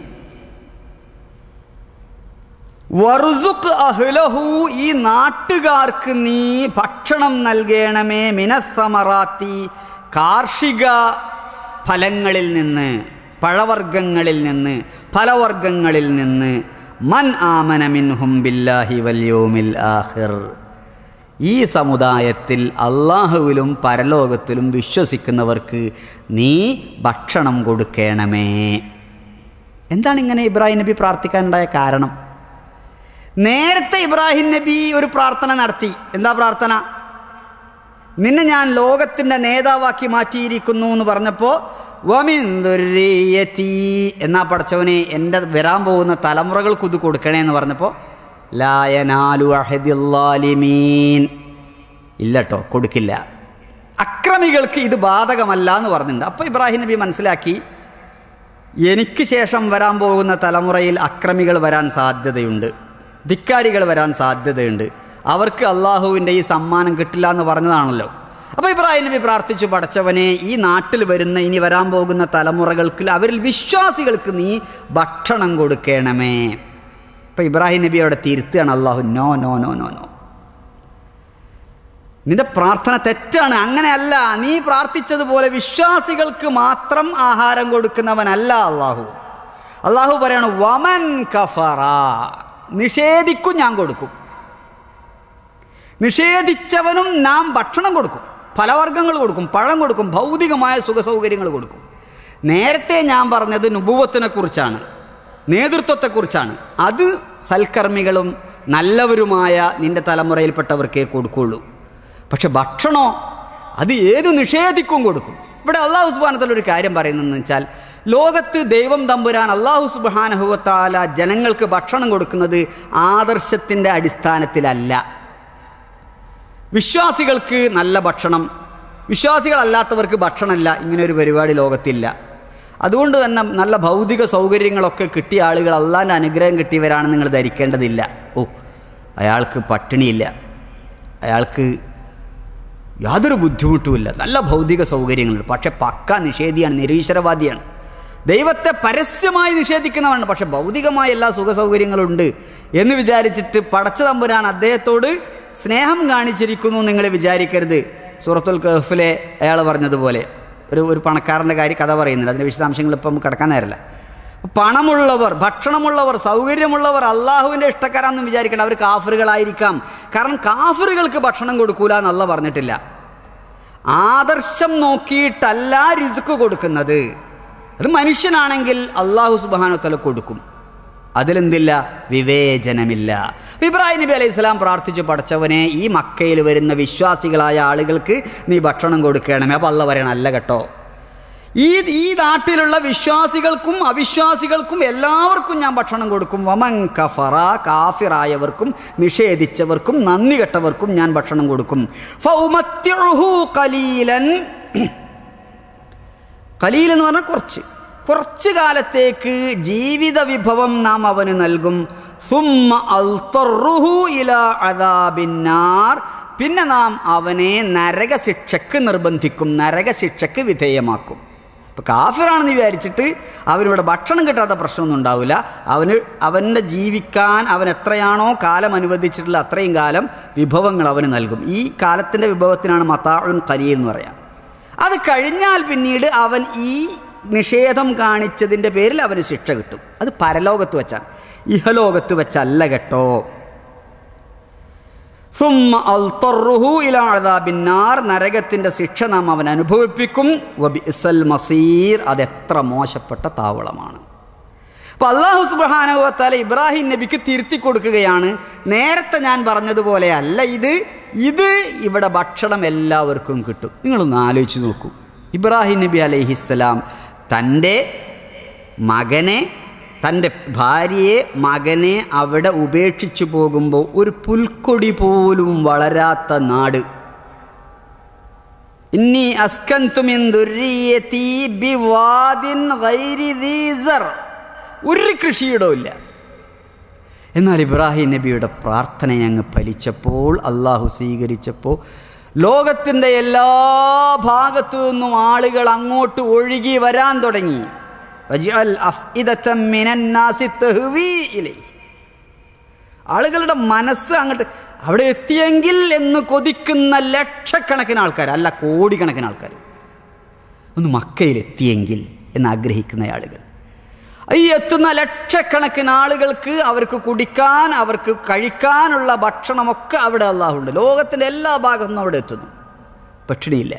വർസുഖ് അഹ്ലഹു ഈ നാട്ടുകാർക്ക് നീ ഭക്ഷണം നൽകണമേ മിനസ്സമറാത്തി കാർഷിക ഫലങ്ങളിൽ നിന്ന് പഴവർഗ്ഗങ്ങളിൽ നിന്ന് ഫലവർഗ്ഗങ്ങളിൽ നിന്ന് മൻ ആമന മിൻഹും ബില്ലാഹി വല്യോമിൽ ആഹിർ ഈ സമുദായത്തിൽ അള്ളാഹുവിലും പരലോകത്തിലും വിശ്വസിക്കുന്നവർക്ക് നീ ഭക്ഷണം കൊടുക്കണമേ എന്താണ് ഇങ്ങനെ ഇബ്രാഹിം നബി പ്രാർത്ഥിക്കാനുണ്ടായ കാരണം നേരത്തെ ഇബ്രാഹിം നബി ഒരു പ്രാർത്ഥന നടത്തി എന്താ പ്രാർത്ഥന നിന്നെ ഞാൻ ലോകത്തിൻ്റെ നേതാവാക്കി മാറ്റിയിരിക്കുന്നു എന്ന് പറഞ്ഞപ്പോൾ വമിന്ദുരീയത്തി എന്നാ പഠിച്ചവനെ എൻ്റെ വരാൻ പോകുന്ന തലമുറകൾക്ക് ഇത് കൊടുക്കണേ എന്ന് പറഞ്ഞപ്പോൾ ലായനാലു അഹദിമീൻ ഇല്ല കേട്ടോ കൊടുക്കില്ല അക്രമികൾക്ക് ഇത് ബാധകമല്ല എന്ന് പറഞ്ഞിട്ടുണ്ട് അപ്പോൾ ഇബ്രാഹിം നബി മനസ്സിലാക്കി എനിക്ക് ശേഷം വരാൻ പോകുന്ന തലമുറയിൽ അക്രമികൾ വരാൻ സാധ്യതയുണ്ട് ധിക്കാരികൾ വരാൻ സാധ്യതയുണ്ട് അവർക്ക് അള്ളാഹുവിൻ്റെ ഈ സമ്മാനം കിട്ടില്ല എന്ന് പറഞ്ഞതാണല്ലോ അപ്പോൾ ഇബ്രാഹിം നബി പ്രാർത്ഥിച്ചു പടച്ചവനെ ഈ നാട്ടിൽ വരുന്ന ഇനി വരാൻ പോകുന്ന തലമുറകൾക്ക് അവരിൽ വിശ്വാസികൾക്ക് നീ ഭക്ഷണം കൊടുക്കണമേ അപ്പോൾ ഇബ്രാഹിം നബി അവിടെ തിരുത്തുകയാണ് അള്ളാഹു no no no no no നിന്റെ പ്രാർത്ഥന തെറ്റാണ് അങ്ങനെയല്ല നീ പ്രാർത്ഥിച്ചതുപോലെ വിശ്വാസികൾക്ക് മാത്രം ആഹാരം കൊടുക്കുന്നവനല്ല അള്ളാഹു അള്ളാഹു പറയാണ് വമൻ കഫറ നിഷേധിക്കും ഞാൻ കൊടുക്കും നിഷേധിച്ചവനും നാം ഭക്ഷണം കൊടുക്കും ഫലവർഗ്ഗങ്ങൾ കൊടുക്കും പഴം കൊടുക്കും ഭൗതികമായ സുഖസൗകര്യങ്ങൾ കൊടുക്കും നേരത്തെ ഞാൻ പറഞ്ഞത് നുപൂവത്തിനെ കുറിച്ചാണ് നേതൃത്വത്തെക്കുറിച്ചാണ് അത് സൽക്കർമ്മികളും നല്ലവരുമായ നിൻ്റെ തലമുറയിൽപ്പെട്ടവർക്കേ കൊടുക്കുള്ളൂ പക്ഷെ ഭക്ഷണോ അത് ഏത് നിഷേധിക്കും കൊടുക്കും ഇവിടെ അള്ളാഹു സുബാനത്തിലൊരു കാര്യം പറയുന്നതെന്ന് വെച്ചാൽ ലോകത്ത് ദൈവം തമ്പുരാൻ അള്ളാഹു സുബാനഹുവത്താല ജനങ്ങൾക്ക് ഭക്ഷണം കൊടുക്കുന്നത് ആദർശത്തിൻ്റെ അടിസ്ഥാനത്തിലല്ല വിശ്വാസികൾക്ക് നല്ല ഭക്ഷണം വിശ്വാസികളല്ലാത്തവർക്ക് ഭക്ഷണമല്ല ഇങ്ങനെ ഒരു പരിപാടി ലോകത്തില്ല അതുകൊണ്ട് തന്നെ നല്ല ഭൗതിക സൗകര്യങ്ങളൊക്കെ കിട്ടിയ ആളുകൾ അള്ളാൻ്റെ അനുഗ്രഹം കിട്ടിയവരാണെന്ന് നിങ്ങൾ ധരിക്കേണ്ടതില്ല ഓ അയാൾക്ക് പട്ടിണിയില്ല അയാൾക്ക് യാതൊരു ബുദ്ധിമുട്ടുമില്ല നല്ല ഭൗതിക സൗകര്യങ്ങളുണ്ട് പക്ഷെ പക്ക നിഷേധിയാണ് നിരീശ്വരവാദിയാണ് ദൈവത്തെ പരസ്യമായി നിഷേധിക്കുന്നവനാണ് പക്ഷെ ഭൗതികമായ എല്ലാ സുഖ സൗകര്യങ്ങളുണ്ട് എന്ന് വിചാരിച്ചിട്ട് പടച്ച തമ്പുരാൻ അദ്ദേഹത്തോട് സ്നേഹം കാണിച്ചിരിക്കുന്നു നിങ്ങൾ വിചാരിക്കരുത് സൂറത്തുൽ കഹഫിലെ അയാൾ പറഞ്ഞതുപോലെ ഒരു ഒരു പണക്കാരൻ്റെ കാര്യം കഥ പറയുന്നുണ്ട് അതിൻ്റെ വിശദാംശങ്ങൾ ഇപ്പം കിടക്കാൻ നേരല്ല പണമുള്ളവർ ഭക്ഷണമുള്ളവർ സൗകര്യമുള്ളവർ അള്ളാഹുവിൻ്റെ ഇഷ്ടക്കാരാണെന്ന് വിചാരിക്കേണ്ട അവർ കാഫറുകളായിരിക്കാം കാരണം കാഫറുകൾക്ക് ഭക്ഷണം കൊടുക്കൂല എന്നല്ല പറഞ്ഞിട്ടില്ല ആദർശം നോക്കിയിട്ടല്ല റിസ്ക് കൊടുക്കുന്നത് അത് മനുഷ്യനാണെങ്കിൽ അള്ളാഹു സുബാനുത്തല കൊടുക്കും അതിലെന്തില്ല വിവേചനമില്ല ഇബ്രാഹിം നബി അലൈഹി സ്വലാം പ്രാർത്ഥിച്ചു പഠിച്ചവനെ ഈ മക്കയിൽ വരുന്ന വിശ്വാസികളായ ആളുകൾക്ക് നീ ഭക്ഷണം കൊടുക്കണമേ അപ്പോൾ അല്ല പറയണം അല്ല കേട്ടോ ഈ ഈ നാട്ടിലുള്ള വിശ്വാസികൾക്കും അവിശ്വാസികൾക്കും എല്ലാവർക്കും ഞാൻ ഭക്ഷണം കൊടുക്കും വമൻ കഫറ കാഫിറായവർക്കും നിഷേധിച്ചവർക്കും നന്ദി കെട്ടവർക്കും ഞാൻ ഭക്ഷണം കൊടുക്കും ഫൗമത്യഉഹു ഖലീലൻ ഖലീൽ എന്ന് പറഞ്ഞാൽ കുറച്ച് കുറച്ച് കാലത്തേക്ക് ജീവിത വിഭവം നാം അവന് നൽകും സുമ്മ അൽത്തറുഹു ഇല അദാബിന്നാർ പിന്നെ നാം അവനെ നരകശിക്ഷക്ക് നിർബന്ധിക്കും നരകശിക്ഷക്ക് വിധേയമാക്കും ഇപ്പോൾ കാഫിറാണെന്ന് വിചാരിച്ചിട്ട് അവനിവിടെ ഭക്ഷണം കിട്ടാത്ത പ്രശ്നമൊന്നും ഉണ്ടാവില്ല അവന് അവൻ്റെ ജീവിക്കാൻ അവൻ എത്രയാണോ കാലം അനുവദിച്ചിട്ടുള്ള അത്രയും കാലം വിഭവങ്ങൾ അവന് നൽകും ഈ കാലത്തിൻ്റെ വിഭവത്തിനാണ് മത്താഴുൻ കലീൽ എന്ന് പറയാം അത് കഴിഞ്ഞാൽ പിന്നീട് അവൻ ഈ നിഷേധം കാണിച്ചതിൻ്റെ പേരിൽ അവന് ശിക്ഷ കിട്ടും അത് പരലോകത്ത് വെച്ചാണ് ഇഹലോകത്ത് വെച്ചല്ല കേട്ടോ സുമ്മ അൽത്തറുഹു ഇലാ അദാബിന്നാർ നരകത്തിൻ്റെ ശിക്ഷ നാം അവൻ അനുഭവിപ്പിക്കും വബിസൽ മസീർ അതെത്ര മോശപ്പെട്ട താവളമാണ് അപ്പോൾ അള്ളാഹു സുബാനുവത്താല ഇബ്രാഹിം നബിക്ക് തിരുത്തി കൊടുക്കുകയാണ് നേരത്തെ ഞാൻ പറഞ്ഞതുപോലെ അല്ല ഇത് ഇത് ഇവിടെ ഭക്ഷണം എല്ലാവർക്കും കിട്ടും നിങ്ങളൊന്ന് ആലോചിച്ച് നോക്കൂ ഇബ്രാഹിം നബി അലൈഹിസ്സലാം തൻ്റെ മകനെ തൻ്റെ ഭാര്യയെ മകനെ അവിടെ ഉപേക്ഷിച്ചു പോകുമ്പോൾ ഒരു പുൽക്കൊടി പോലും വളരാത്ത നാട് ഇന്നി അസ്കന്തുമിൻ ദുര്യത്തി ബിവാദിൻ ഗൈരി ദീസർ ഒരു കൃഷിയിടവും ഇല്ല എന്നാൽ ഇബ്രാഹിം നബിയുടെ പ്രാർത്ഥന അങ്ങ് ഫലിച്ചപ്പോൾ അള്ളാഹു സ്വീകരിച്ചപ്പോൾ ലോകത്തിൻ്റെ എല്ലാ ഭാഗത്തു നിന്നും ആളുകൾ അങ്ങോട്ട് ഒഴുകി വരാൻ തുടങ്ങി ആളുകളുടെ മനസ്സ് അങ്ങോട്ട് അവിടെ എത്തിയെങ്കിൽ എന്ന് കൊതിക്കുന്ന ലക്ഷക്കണക്കിന് ആൾക്കാർ അല്ല കോടിക്കണക്കിന് ആൾക്കാർ ഒന്ന് മക്കയിൽ എത്തിയെങ്കിൽ എന്ന് ആഗ്രഹിക്കുന്ന ആളുകൾ ഈ എത്തുന്ന ലക്ഷക്കണക്കിന് ആളുകൾക്ക് അവർക്ക് കുടിക്കാൻ അവർക്ക് കഴിക്കാനുള്ള ഭക്ഷണമൊക്കെ അവിടെ അള്ളാഹുണ്ട് ലോകത്തിൻ്റെ എല്ലാ ഭാഗത്തുനിന്നും അവിടെ എത്തുന്നു പട്ടിണിയില്ല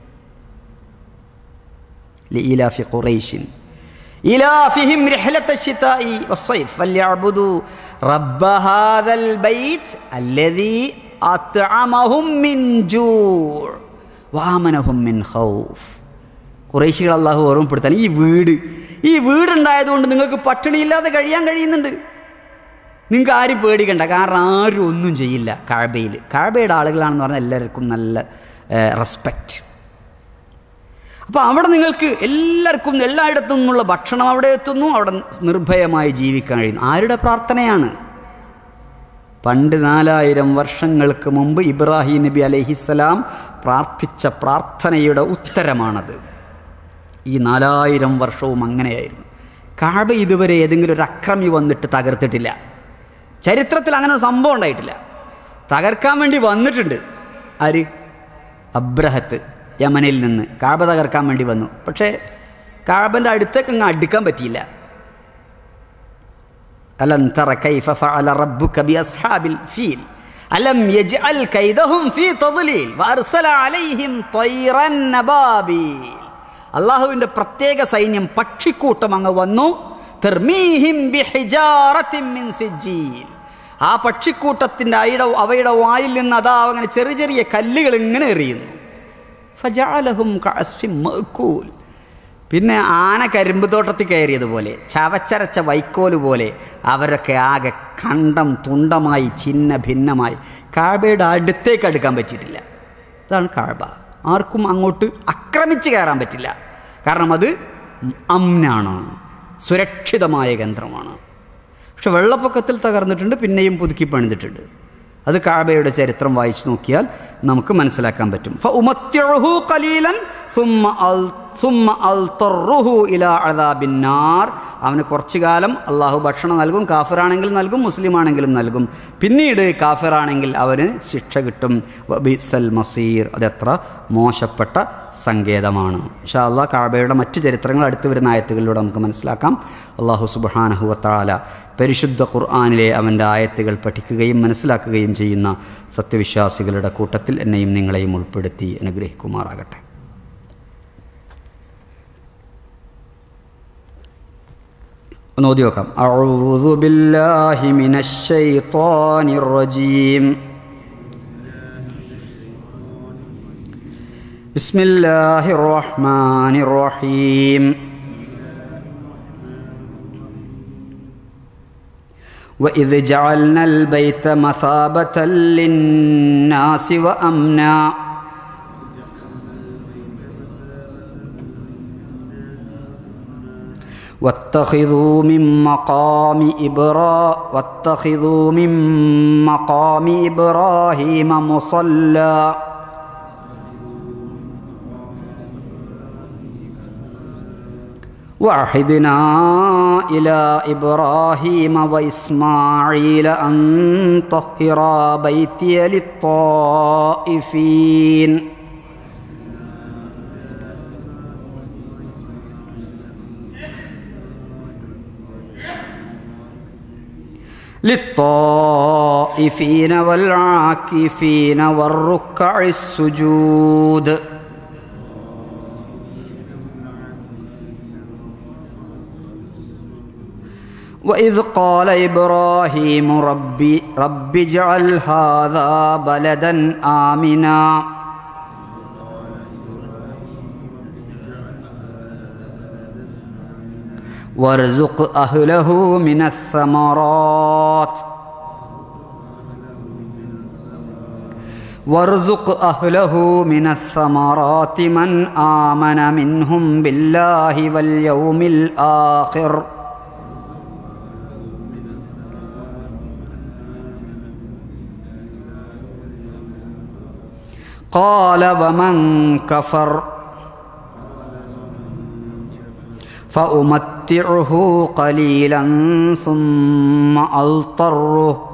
ലീലാഫി ഖുറൈഷിൻ إلافهم رحلة الشتاء والصيف فليعبدوا رب هذا البيت الذي أطعمهم من جوع وآمنهم من خوف കുറേശികൾ അള്ളാഹു ഓർമ്മപ്പെടുത്താൻ ഈ വീട് ഈ വീടുണ്ടായതുകൊണ്ട് നിങ്ങൾക്ക് പട്ടിണിയില്ലാതെ കഴിയാൻ കഴിയുന്നുണ്ട് നിങ്ങൾക്ക് ആരും പേടിക്കണ്ട കാരണം ആരും ഒന്നും ചെയ്യില്ല കാഴ്ബയിൽ കാഴ്ബയുടെ ആളുകളാണെന്ന് പറഞ്ഞാൽ എല്ലാവർക്കും നല്ല റെസ്പെക്റ്റ് അപ്പോൾ അവിടെ നിങ്ങൾക്ക് എല്ലാവർക്കും എല്ലായിടത്തു നിന്നുള്ള ഭക്ഷണം അവിടെ എത്തുന്നു അവിടെ നിർഭയമായി ജീവിക്കാൻ കഴിയുന്നു ആരുടെ പ്രാർത്ഥനയാണ് പണ്ട് നാലായിരം വർഷങ്ങൾക്ക് മുമ്പ് ഇബ്രാഹിം നബി അലഹിസ്സലാം പ്രാർത്ഥിച്ച പ്രാർത്ഥനയുടെ ഉത്തരമാണത് ഈ നാലായിരം വർഷവും അങ്ങനെയായിരുന്നു കാബ ഇതുവരെ ഏതെങ്കിലും ഒരു അക്രമി വന്നിട്ട് തകർത്തിട്ടില്ല ചരിത്രത്തിൽ അങ്ങനെ ഒരു സംഭവം ഉണ്ടായിട്ടില്ല തകർക്കാൻ വേണ്ടി വന്നിട്ടുണ്ട് ആര് അബ്രഹത്ത് യമനിൽ നിന്ന് കാബ തകർക്കാൻ വേണ്ടി വന്നു പക്ഷേ കാബൻ്റെ അടുത്തേക്ക് അങ്ങ് അടുക്കാൻ പറ്റിയില്ല അലം തറ കൈഫ ഫഅല റബ്ബുക ബിഅസ്ഹാബിൽ ഫീൽ അലം യജ്അൽ കൈദഹും ഫീ തദ്ലീൽ വഅർസല അലൈഹിം ത്വയ്റൻ നബാബീൽ അള്ളാഹുവിൻ്റെ പ്രത്യേക സൈന്യം പക്ഷിക്കൂട്ടം അങ്ങ് വന്നു തെർമീഹിം ബിഹിജാറത്തിൻ മിൻ സിജ്ജീൽ ആ പക്ഷിക്കൂട്ടത്തിൻ്റെ അയുടെ അവയുടെ വായിൽ നിന്ന് അതാ അങ്ങനെ ചെറിയ ചെറിയ കല്ലുകൾ ഇങ്ങനെ എറിയുന്നു ഫജാലഹും കഅസ്ഫിൻ മഅ്കൂൽ പിന്നെ ആന കരിമ്പ് തോട്ടത്തിൽ കയറിയതുപോലെ ചവച്ചരച്ച വൈക്കോല് പോലെ അവരൊക്കെ ആകെ കണ്ടം തുണ്ടമായി ചിന്ന ഭിന്നമായി കാഴ്ബയുടെ അടുത്തേക്ക് അടുക്കാൻ പറ്റിയിട്ടില്ല അതാണ് കാഴ്ബ ആർക്കും അങ്ങോട്ട് ആക്രമിച്ച് കയറാൻ പറ്റില്ല കാരണം അത് അമ്നാണ് സുരക്ഷിതമായ കേന്ദ്രമാണ് പക്ഷെ വെള്ളപ്പൊക്കത്തിൽ തകർന്നിട്ടുണ്ട് പിന്നെയും പുതുക്കി പണിതിട്ടുണ്ട് അത് കാബയുടെ ചരിത്രം വായിച്ചു നോക്കിയാൽ നമുക്ക് മനസ്സിലാക്കാൻ പറ്റും ഫഉമത്തിഉഹു ഖലീലൻ സുമ്മ അൽ സുമ്മ അൽതറുഹു ഇലാ അദാബിന്നാർ അവന് കുറച്ചു കാലം അള്ളാഹു ഭക്ഷണം നൽകും കാഫിറാണെങ്കിൽ നൽകും മുസ്ലിം ആണെങ്കിലും നൽകും പിന്നീട് കാഫിറാണെങ്കിൽ അവന് ശിക്ഷ കിട്ടും വബിസൽ മസീർ അതെത്ര മോശപ്പെട്ട സങ്കേതമാണ് ഇൻഷാ അള്ളാഹ് കാബയുടെ മറ്റു ചരിത്രങ്ങൾ അടുത്ത് വരുന്ന ആയത്തുകളിലൂടെ നമുക്ക് മനസ്സിലാക്കാം അള്ളാഹു സുബാനഹുവത്താല പരിശുദ്ധ ഖുർആാനിലെ അവൻ്റെ ആയത്തുകൾ പഠിക്കുകയും മനസ്സിലാക്കുകയും ചെയ്യുന്ന സത്യവിശ്വാസികളുടെ കൂട്ടത്തിൽ എന്നെയും നിങ്ങളെയും ഉൾപ്പെടുത്തി അനുഗ്രഹിക്കുമാറാകട്ടെ ഒന്ന് ഓതി നോക്കാം അഊദു ബില്ലാഹി മിനശ് ശൈത്വാനിർ റജീം ബിസ്മില്ലാഹിർ റഹ്മാനിർ റഹീം وإذ جعلنا البيت مثابة للناس وأمنا واتخذوا من مقام إبرا واتخذوا من مقام إبراهيم مصلى وعهدنا إلى إبراهيم وإسماعيل أن طهرا بيتي للطائفين للطائفين والعاكفين والركع السجود وإذ قال إبراهيم ربي رب اجعل هذا بلدا آمنا وارزق أهله من الثمرات وارزق أهله من الثمرات من آمن منهم بالله واليوم الآخر قال ومن كفر فأمتعه قليلا ثم أضطره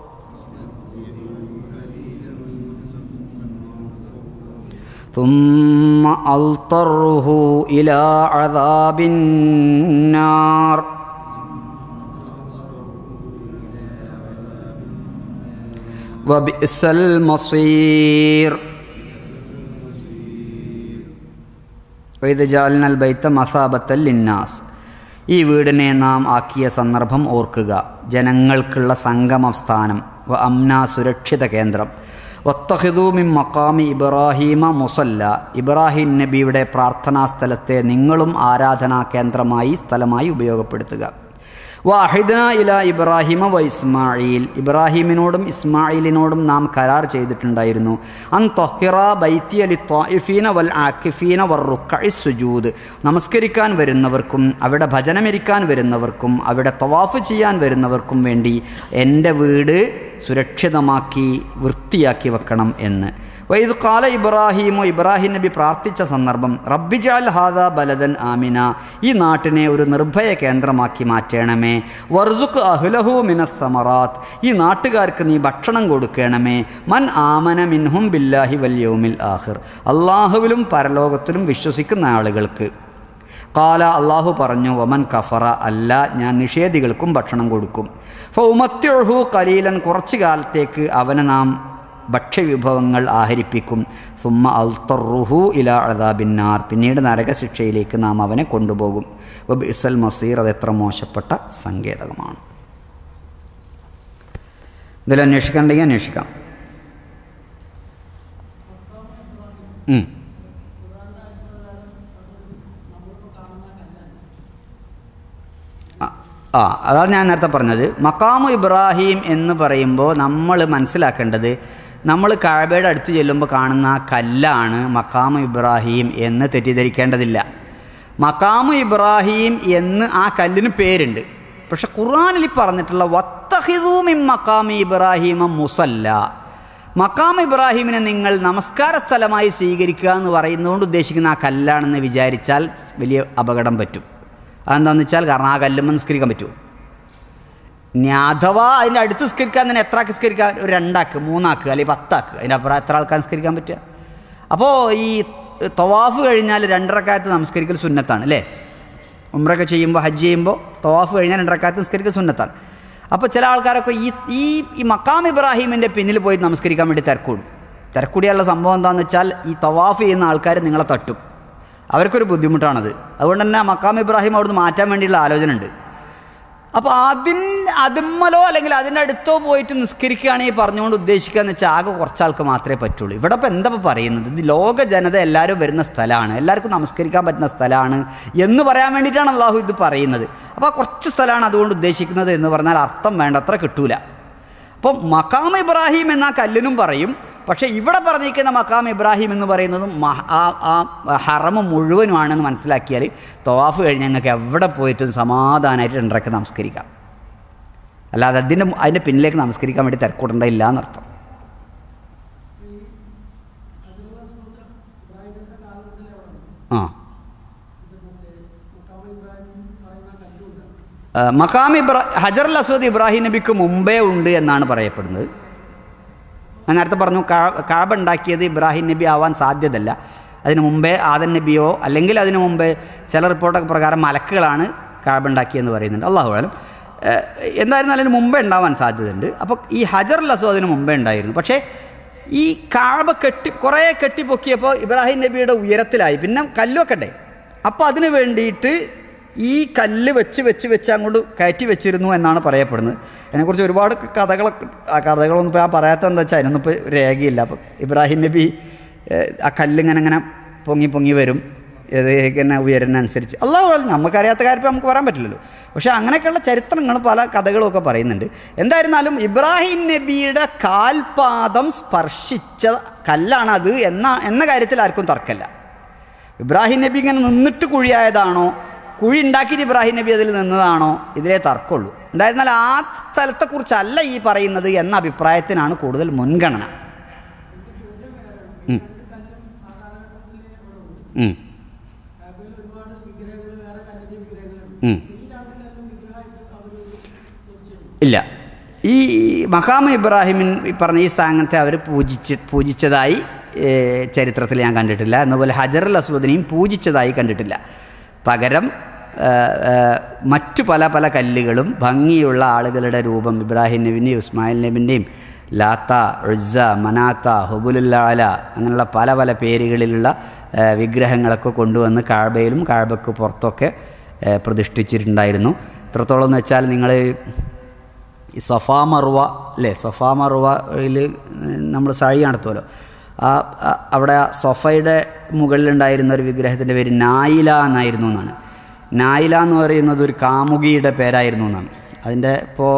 ثم أضطره إلى عذاب النار وبئس المصير വൈദ ജാലിനൽ ബൈത്ത മസാബത്തൽ ലിന്നാസ് ഈ വീടിനെ നാം ആക്കിയ സന്ദർഭം ഓർക്കുക ജനങ്ങൾക്കുള്ള സംഗമ സ്ഥാനം വ അംന സുരക്ഷിത കേന്ദ്രം ഒത്തഹിദൂമിൻ മക്കാമി ഇബ്രാഹീമ മുസല്ല ഇബ്രാഹിം നബിയുടെ പ്രാർത്ഥനാ സ്ഥലത്തെ നിങ്ങളും ആരാധനാ കേന്ദ്രമായി സ്ഥലമായി ഉപയോഗപ്പെടുത്തുക വാഹിദ്ന ഇല ഇബ്രാഹിമ വ ഇസ്മായിൽ ഇബ്രാഹിമിനോടും ഇസ്മായിലിനോടും നാം കരാർ ചെയ്തിട്ടുണ്ടായിരുന്നു അൻ തൊഹിറ ബൈത്തി അലി ത്വായിഫീന വൽ ആക്കിഫീന വർ റുക്കൈ സുജൂദ് നമസ്കരിക്കാൻ വരുന്നവർക്കും അവിടെ ഭജനമിരിക്കാൻ വരുന്നവർക്കും അവിടെ തവാഫ് ചെയ്യാൻ വരുന്നവർക്കും വേണ്ടി എൻ്റെ വീട് സുരക്ഷിതമാക്കി വൃത്തിയാക്കി വെക്കണം എന്ന് വൈദ് കാല ഇബ്രാഹിമോ ഇബ്രാഹിം നബി പ്രാർത്ഥിച്ച സന്ദർഭം റബ്ബിജാൽ ഹാദ ബലദൻ ആമിന ഈ നാട്ടിനെ ഒരു നിർഭയ കേന്ദ്രമാക്കി മാറ്റണമേ വർസുഖ് അഹ്ലഹു മിനസ്സമറാത്ത് ഈ നാട്ടുകാർക്ക് നീ ഭക്ഷണം കൊടുക്കണമേ മൻ ആമന മിൻഹും ബില്ലാഹി വല്യൗമിൽ ആഹിർ അള്ളാഹുവിലും പരലോകത്തിലും വിശ്വസിക്കുന്ന ആളുകൾക്ക് കാല അള്ളാഹു പറഞ്ഞു വമൻ കഫറ അല്ല ഞാൻ നിഷേധികൾക്കും ഭക്ഷണം കൊടുക്കും ഫൗമത്യഹു കലീലൻ കുറച്ചു കാലത്തേക്ക് അവനെ നാം ഭക്ഷ്യവിഭവങ്ങൾ ആഹരിപ്പിക്കും സുമ്മ അൽത്തറുഹു ഇല അഴതാബിന്നാർ പിന്നീട് നരകശിക്ഷയിലേക്ക് നാം അവനെ കൊണ്ടുപോകും വബ് ഇസൽ മസീർ അതെത്ര മോശപ്പെട്ട സങ്കേതകമാണ് എന്തെങ്കിലും അന്വേഷിക്കാനുണ്ടെങ്കിൽ അന്വേഷിക്കാം ഉം. ആ- ആ അതാണ് ഞാൻ നേരത്തെ പറഞ്ഞത് മക്കാമു ഇബ്രാഹിം എന്ന് പറയുമ്പോൾ നമ്മൾ മനസ്സിലാക്കേണ്ടത് നമ്മൾ കാഴ്ബയുടെ അടുത്ത് ചെല്ലുമ്പോൾ കാണുന്ന ആ കല്ലാണ് മക്കാമു ഇബ്രാഹിം എന്ന് തെറ്റിദ്ധരിക്കേണ്ടതില്ല മക്കാമു ഇബ്രാഹിം എന്ന് ആ കല്ലിന് പേരുണ്ട് പക്ഷെ ഖുർആാനിൽ പറഞ്ഞിട്ടുള്ള വത്തഹിദൂമിൻ മക്കാമി ഇബ്രാഹിമ മുസല്ല മക്കാം ഇബ്രാഹിമിനെ നിങ്ങൾ നമസ്കാര സ്ഥലമായി സ്വീകരിക്കുക എന്ന് പറയുന്നതുകൊണ്ട് ഉദ്ദേശിക്കുന്ന ആ കല്ലാണെന്ന് വിചാരിച്ചാൽ വലിയ അപകടം പറ്റും അതെന്താണെന്ന് വെച്ചാൽ കാരണം ആ കല്ലുമ്പോൾ നിസ്കരിക്കാൻ പറ്റുമോ ഇനി അഥവാ അതിൻ്റെ അടുത്ത് നിസ്കരിക്കാൻ തന്നെ എത്ര ആൾക്ക് നിസ്കരിക്കാൻ ഒരു രണ്ടാക്ക് മൂന്നാക്ക് അല്ലെങ്കിൽ പത്താക്ക് അതിൻ്റെ അപ്പുറം എത്ര ആൾക്കാർ നിസ്കരിക്കാൻ പറ്റുക അപ്പോൾ ഈ തവാഫ് കഴിഞ്ഞാൽ രണ്ടരക്കാലത്ത് നമസ്കരിക്കൽ സുന്നത്താണ് അല്ലേ ഉമ്രൊക്കെ ചെയ്യുമ്പോൾ ഹജ്ജ് ചെയ്യുമ്പോൾ തവാഫ് കഴിഞ്ഞാൽ രണ്ടരക്കാലത്ത് നിസ്കരിക്കൽ സുന്നത്താണ് അപ്പോൾ ചില ആൾക്കാരൊക്കെ ഈ ഈ ഈ മക്കാം ഇബ്രാഹിമിൻ്റെ പിന്നിൽ പോയി നമസ്കരിക്കാൻ വേണ്ടി തിരക്കൂടും തിരക്കൂടിയുള്ള സംഭവം എന്താണെന്ന് വെച്ചാൽ ഈ തവാഫ് ചെയ്യുന്ന ആൾക്കാർ നിങ്ങളെ തട്ടും അവർക്കൊരു ബുദ്ധിമുട്ടാണത് അതുകൊണ്ട് തന്നെ മക്കാം ഇബ്രാഹിം അവിടുന്ന് മാറ്റാൻ വേണ്ടിയുള്ള ആലോചന ഉണ്ട് അപ്പോൾ അതിൻ അതിന്മലോ അല്ലെങ്കിൽ അതിൻ്റെ അടുത്തോ പോയിട്ട് നിസ്കരിക്കുകയാണെങ്കിൽ പറഞ്ഞുകൊണ്ട് ഉദ്ദേശിക്കുക എന്ന് വെച്ചാൽ ആകെ കുറച്ച് ആൾക്ക് മാത്രമേ പറ്റുള്ളൂ ഇവിടെ ഇപ്പോൾ എന്താ ഇപ്പോൾ പറയുന്നത് ഇത് ലോക ജനത എല്ലാവരും വരുന്ന സ്ഥലമാണ് എല്ലാവർക്കും നമസ്കരിക്കാൻ പറ്റുന്ന സ്ഥലമാണ് എന്ന് പറയാൻ വേണ്ടിയിട്ടാണ് അള്ളാഹു ഇത് പറയുന്നത് അപ്പോൾ ആ കുറച്ച് സ്ഥലമാണ് അതുകൊണ്ട് ഉദ്ദേശിക്കുന്നത് എന്ന് പറഞ്ഞാൽ അർത്ഥം വേണ്ടത്ര കിട്ടൂല അപ്പം മക്കാം ഇബ്രാഹിം എന്ന ആ കല്ലിനും പറയും പക്ഷേ ഇവിടെ പറഞ്ഞിരിക്കുന്ന മക്കാം ഇബ്രാഹിം എന്ന് പറയുന്നതും മഹ- ആ ആ ഹറമ് മുഴുവനുമാണെന്ന് മനസ്സിലാക്കിയാൽ തവാഫ് കഴിഞ്ഞ് ഞങ്ങൾക്ക് എവിടെ പോയിട്ടും സമാധാനമായിട്ട് രണ്ടരക്ക് നമസ്കരിക്കാം അല്ലാതെ അതിൻ്റെ അതിൻ്റെ പിന്നിലേക്ക് നമസ്കരിക്കാൻ വേണ്ടി തിരക്കൂടേണ്ടതില്ല എന്നർത്ഥം ആ ആ, മക്കാം ഇബ്രാ ഹജർ അൽ അസ്വദ് ഇബ്രാഹിം നബിക്ക് മുമ്പേ ഉണ്ട് എന്നാണ് പറയപ്പെടുന്നത് ഞാൻ നേരത്തെ പറഞ്ഞു കാ- കാബ ഉണ്ടാക്കിയത് ഇബ്രാഹിം നബി ആവാൻ സാധ്യതല്ല അതിന് മുമ്പേ ആദൻ നബിയോ അല്ലെങ്കിൽ അതിന് മുമ്പേ ചില റിപ്പോർട്ടൊക്കെ പ്രകാരം മലക്കുകളാണ് കാബ ഉണ്ടാക്കിയെന്ന് പറയുന്നുണ്ട് അള്ളാഹു ആലും ഏഹ്, എന്തായിരുന്നാലും അതിന് മുമ്പേ ഉണ്ടാവാൻ സാധ്യതയുണ്ട് അപ്പോൾ ഈ ഹജർ അൽ അസ്വദ് അതിന് മുമ്പേ ഉണ്ടായിരുന്നു പക്ഷേ ഈ കാബ കെട്ടി കുറേ കെട്ടിപ്പൊക്കിയപ്പോൾ ഇബ്രാഹിം നബിയുടെ ഉയരത്തിലായി പിന്നെ കല്ലൊക്കെ അപ്പോൾ അതിന് വേണ്ടിയിട്ട് ഈ കല്ല് വെച്ച് വെച്ച് വെച്ച് അങ്ങോട്ട് കയറ്റി വെച്ചിരുന്നു എന്നാണ് പറയപ്പെടുന്നത് അതിനെക്കുറിച്ച് ഒരുപാട് കഥകളൊക്കെ ആ കഥകളൊന്നും ഇപ്പോൾ ഞാൻ പറയാത്ത എന്താ വെച്ചാൽ അതിനൊന്നും ഇപ്പോൾ രേഖയില്ല അപ്പോൾ ഇബ്രാഹിം നബി ഏഹ്, ആ കല്ലിങ്ങനെ ഇങ്ങനെ പൊങ്ങി പൊങ്ങി വരും ഇത് ഇങ്ങനെ ഉയരുന്നതനുസരിച്ച് അല്ലാഹു നമുക്കറിയാത്ത കാര്യം ഇപ്പം നമുക്ക് പറയാൻ പറ്റില്ലല്ലോ പക്ഷേ അങ്ങനെയൊക്കെയുള്ള ചരിത്രങ്ങൾ പല കഥകളുമൊക്കെ പറയുന്നുണ്ട് എന്തായിരുന്നാലും ഇബ്രാഹിം നബിയുടെ കാൽപാദം സ്പർശിച്ച കല്ലാണ് അത് എന്ന എന്ന കാര്യത്തിൽ ആർക്കും തർക്കമില്ല ഇബ്രാഹിം നബി ഇങ്ങനെ നിന്നിട്ട് കുഴിയായതാണോ കുഴി ഉണ്ടാക്കിയിട്ട് ഇബ്രാഹിം നബി അതിൽ നിന്നതാണോ ഇതിലേ തർക്കമുള്ളൂ എന്തായിരുന്നാൽ ആ സ്ഥലത്തെക്കുറിച്ചല്ല ഈ പറയുന്നത് എന്ന അഭിപ്രായത്തിനാണ് കൂടുതൽ മുൻഗണന ഉം. ഉം. ഉം. ഇല്ല ഈ മഹാമ ഇബ്രാഹിമിൻ ഈ പറഞ്ഞ ഈ സ്ഥാനത്തെ അവർ പൂജിച്ച് പൂജിച്ചതായി ഏ, ചരിത്രത്തിൽ ഞാൻ കണ്ടിട്ടില്ല എന്നപോലെ ഹജർ അൽ അസ്വദിനെയും പൂജിച്ചതായി കണ്ടിട്ടില്ല പകരം ഏ, ഏ, മറ്റു പല പല കല്ലുകളും ഭംഗിയുള്ള ആളുകളുടെ രൂപം ഇബ്രാഹിം നബിൻ്റെയും ഇസ്മായിൽ നബിൻ്റെയും ലാത്ത ഉസ്സ മനാത്ത ഹുബുലുല്ലാല അങ്ങനെയുള്ള പല പല പേരുകളിലുള്ള ഏ, വിഗ്രഹങ്ങളൊക്കെ കൊണ്ടുവന്ന് കാഴ്ബയിലും കാഴ്ബക്ക് പുറത്തൊക്കെ ഏ, പ്രതിഷ്ഠിച്ചിട്ടുണ്ടായിരുന്നു എത്രത്തോളം എന്ന് വെച്ചാൽ നിങ്ങൾ ഈ സഫാ മറുവ അല്ലേ സഫാ മറുവയിൽ നമ്മൾ സഴി നടത്തുമല്ലോ ആ ആ- അവിടെ ആ സൊഫയുടെ മുകളിലുണ്ടായിരുന്ന ഒരു വിഗ്രഹത്തിൻ്റെ പേര് നായില എന്നായിരുന്നു എന്നാണ് നായില എന്ന് പറയുന്നത് ഒരു കാമുകിയുടെ പേരായിരുന്നു എന്നാണ് അതിൻ്റെ ഇപ്പോൾ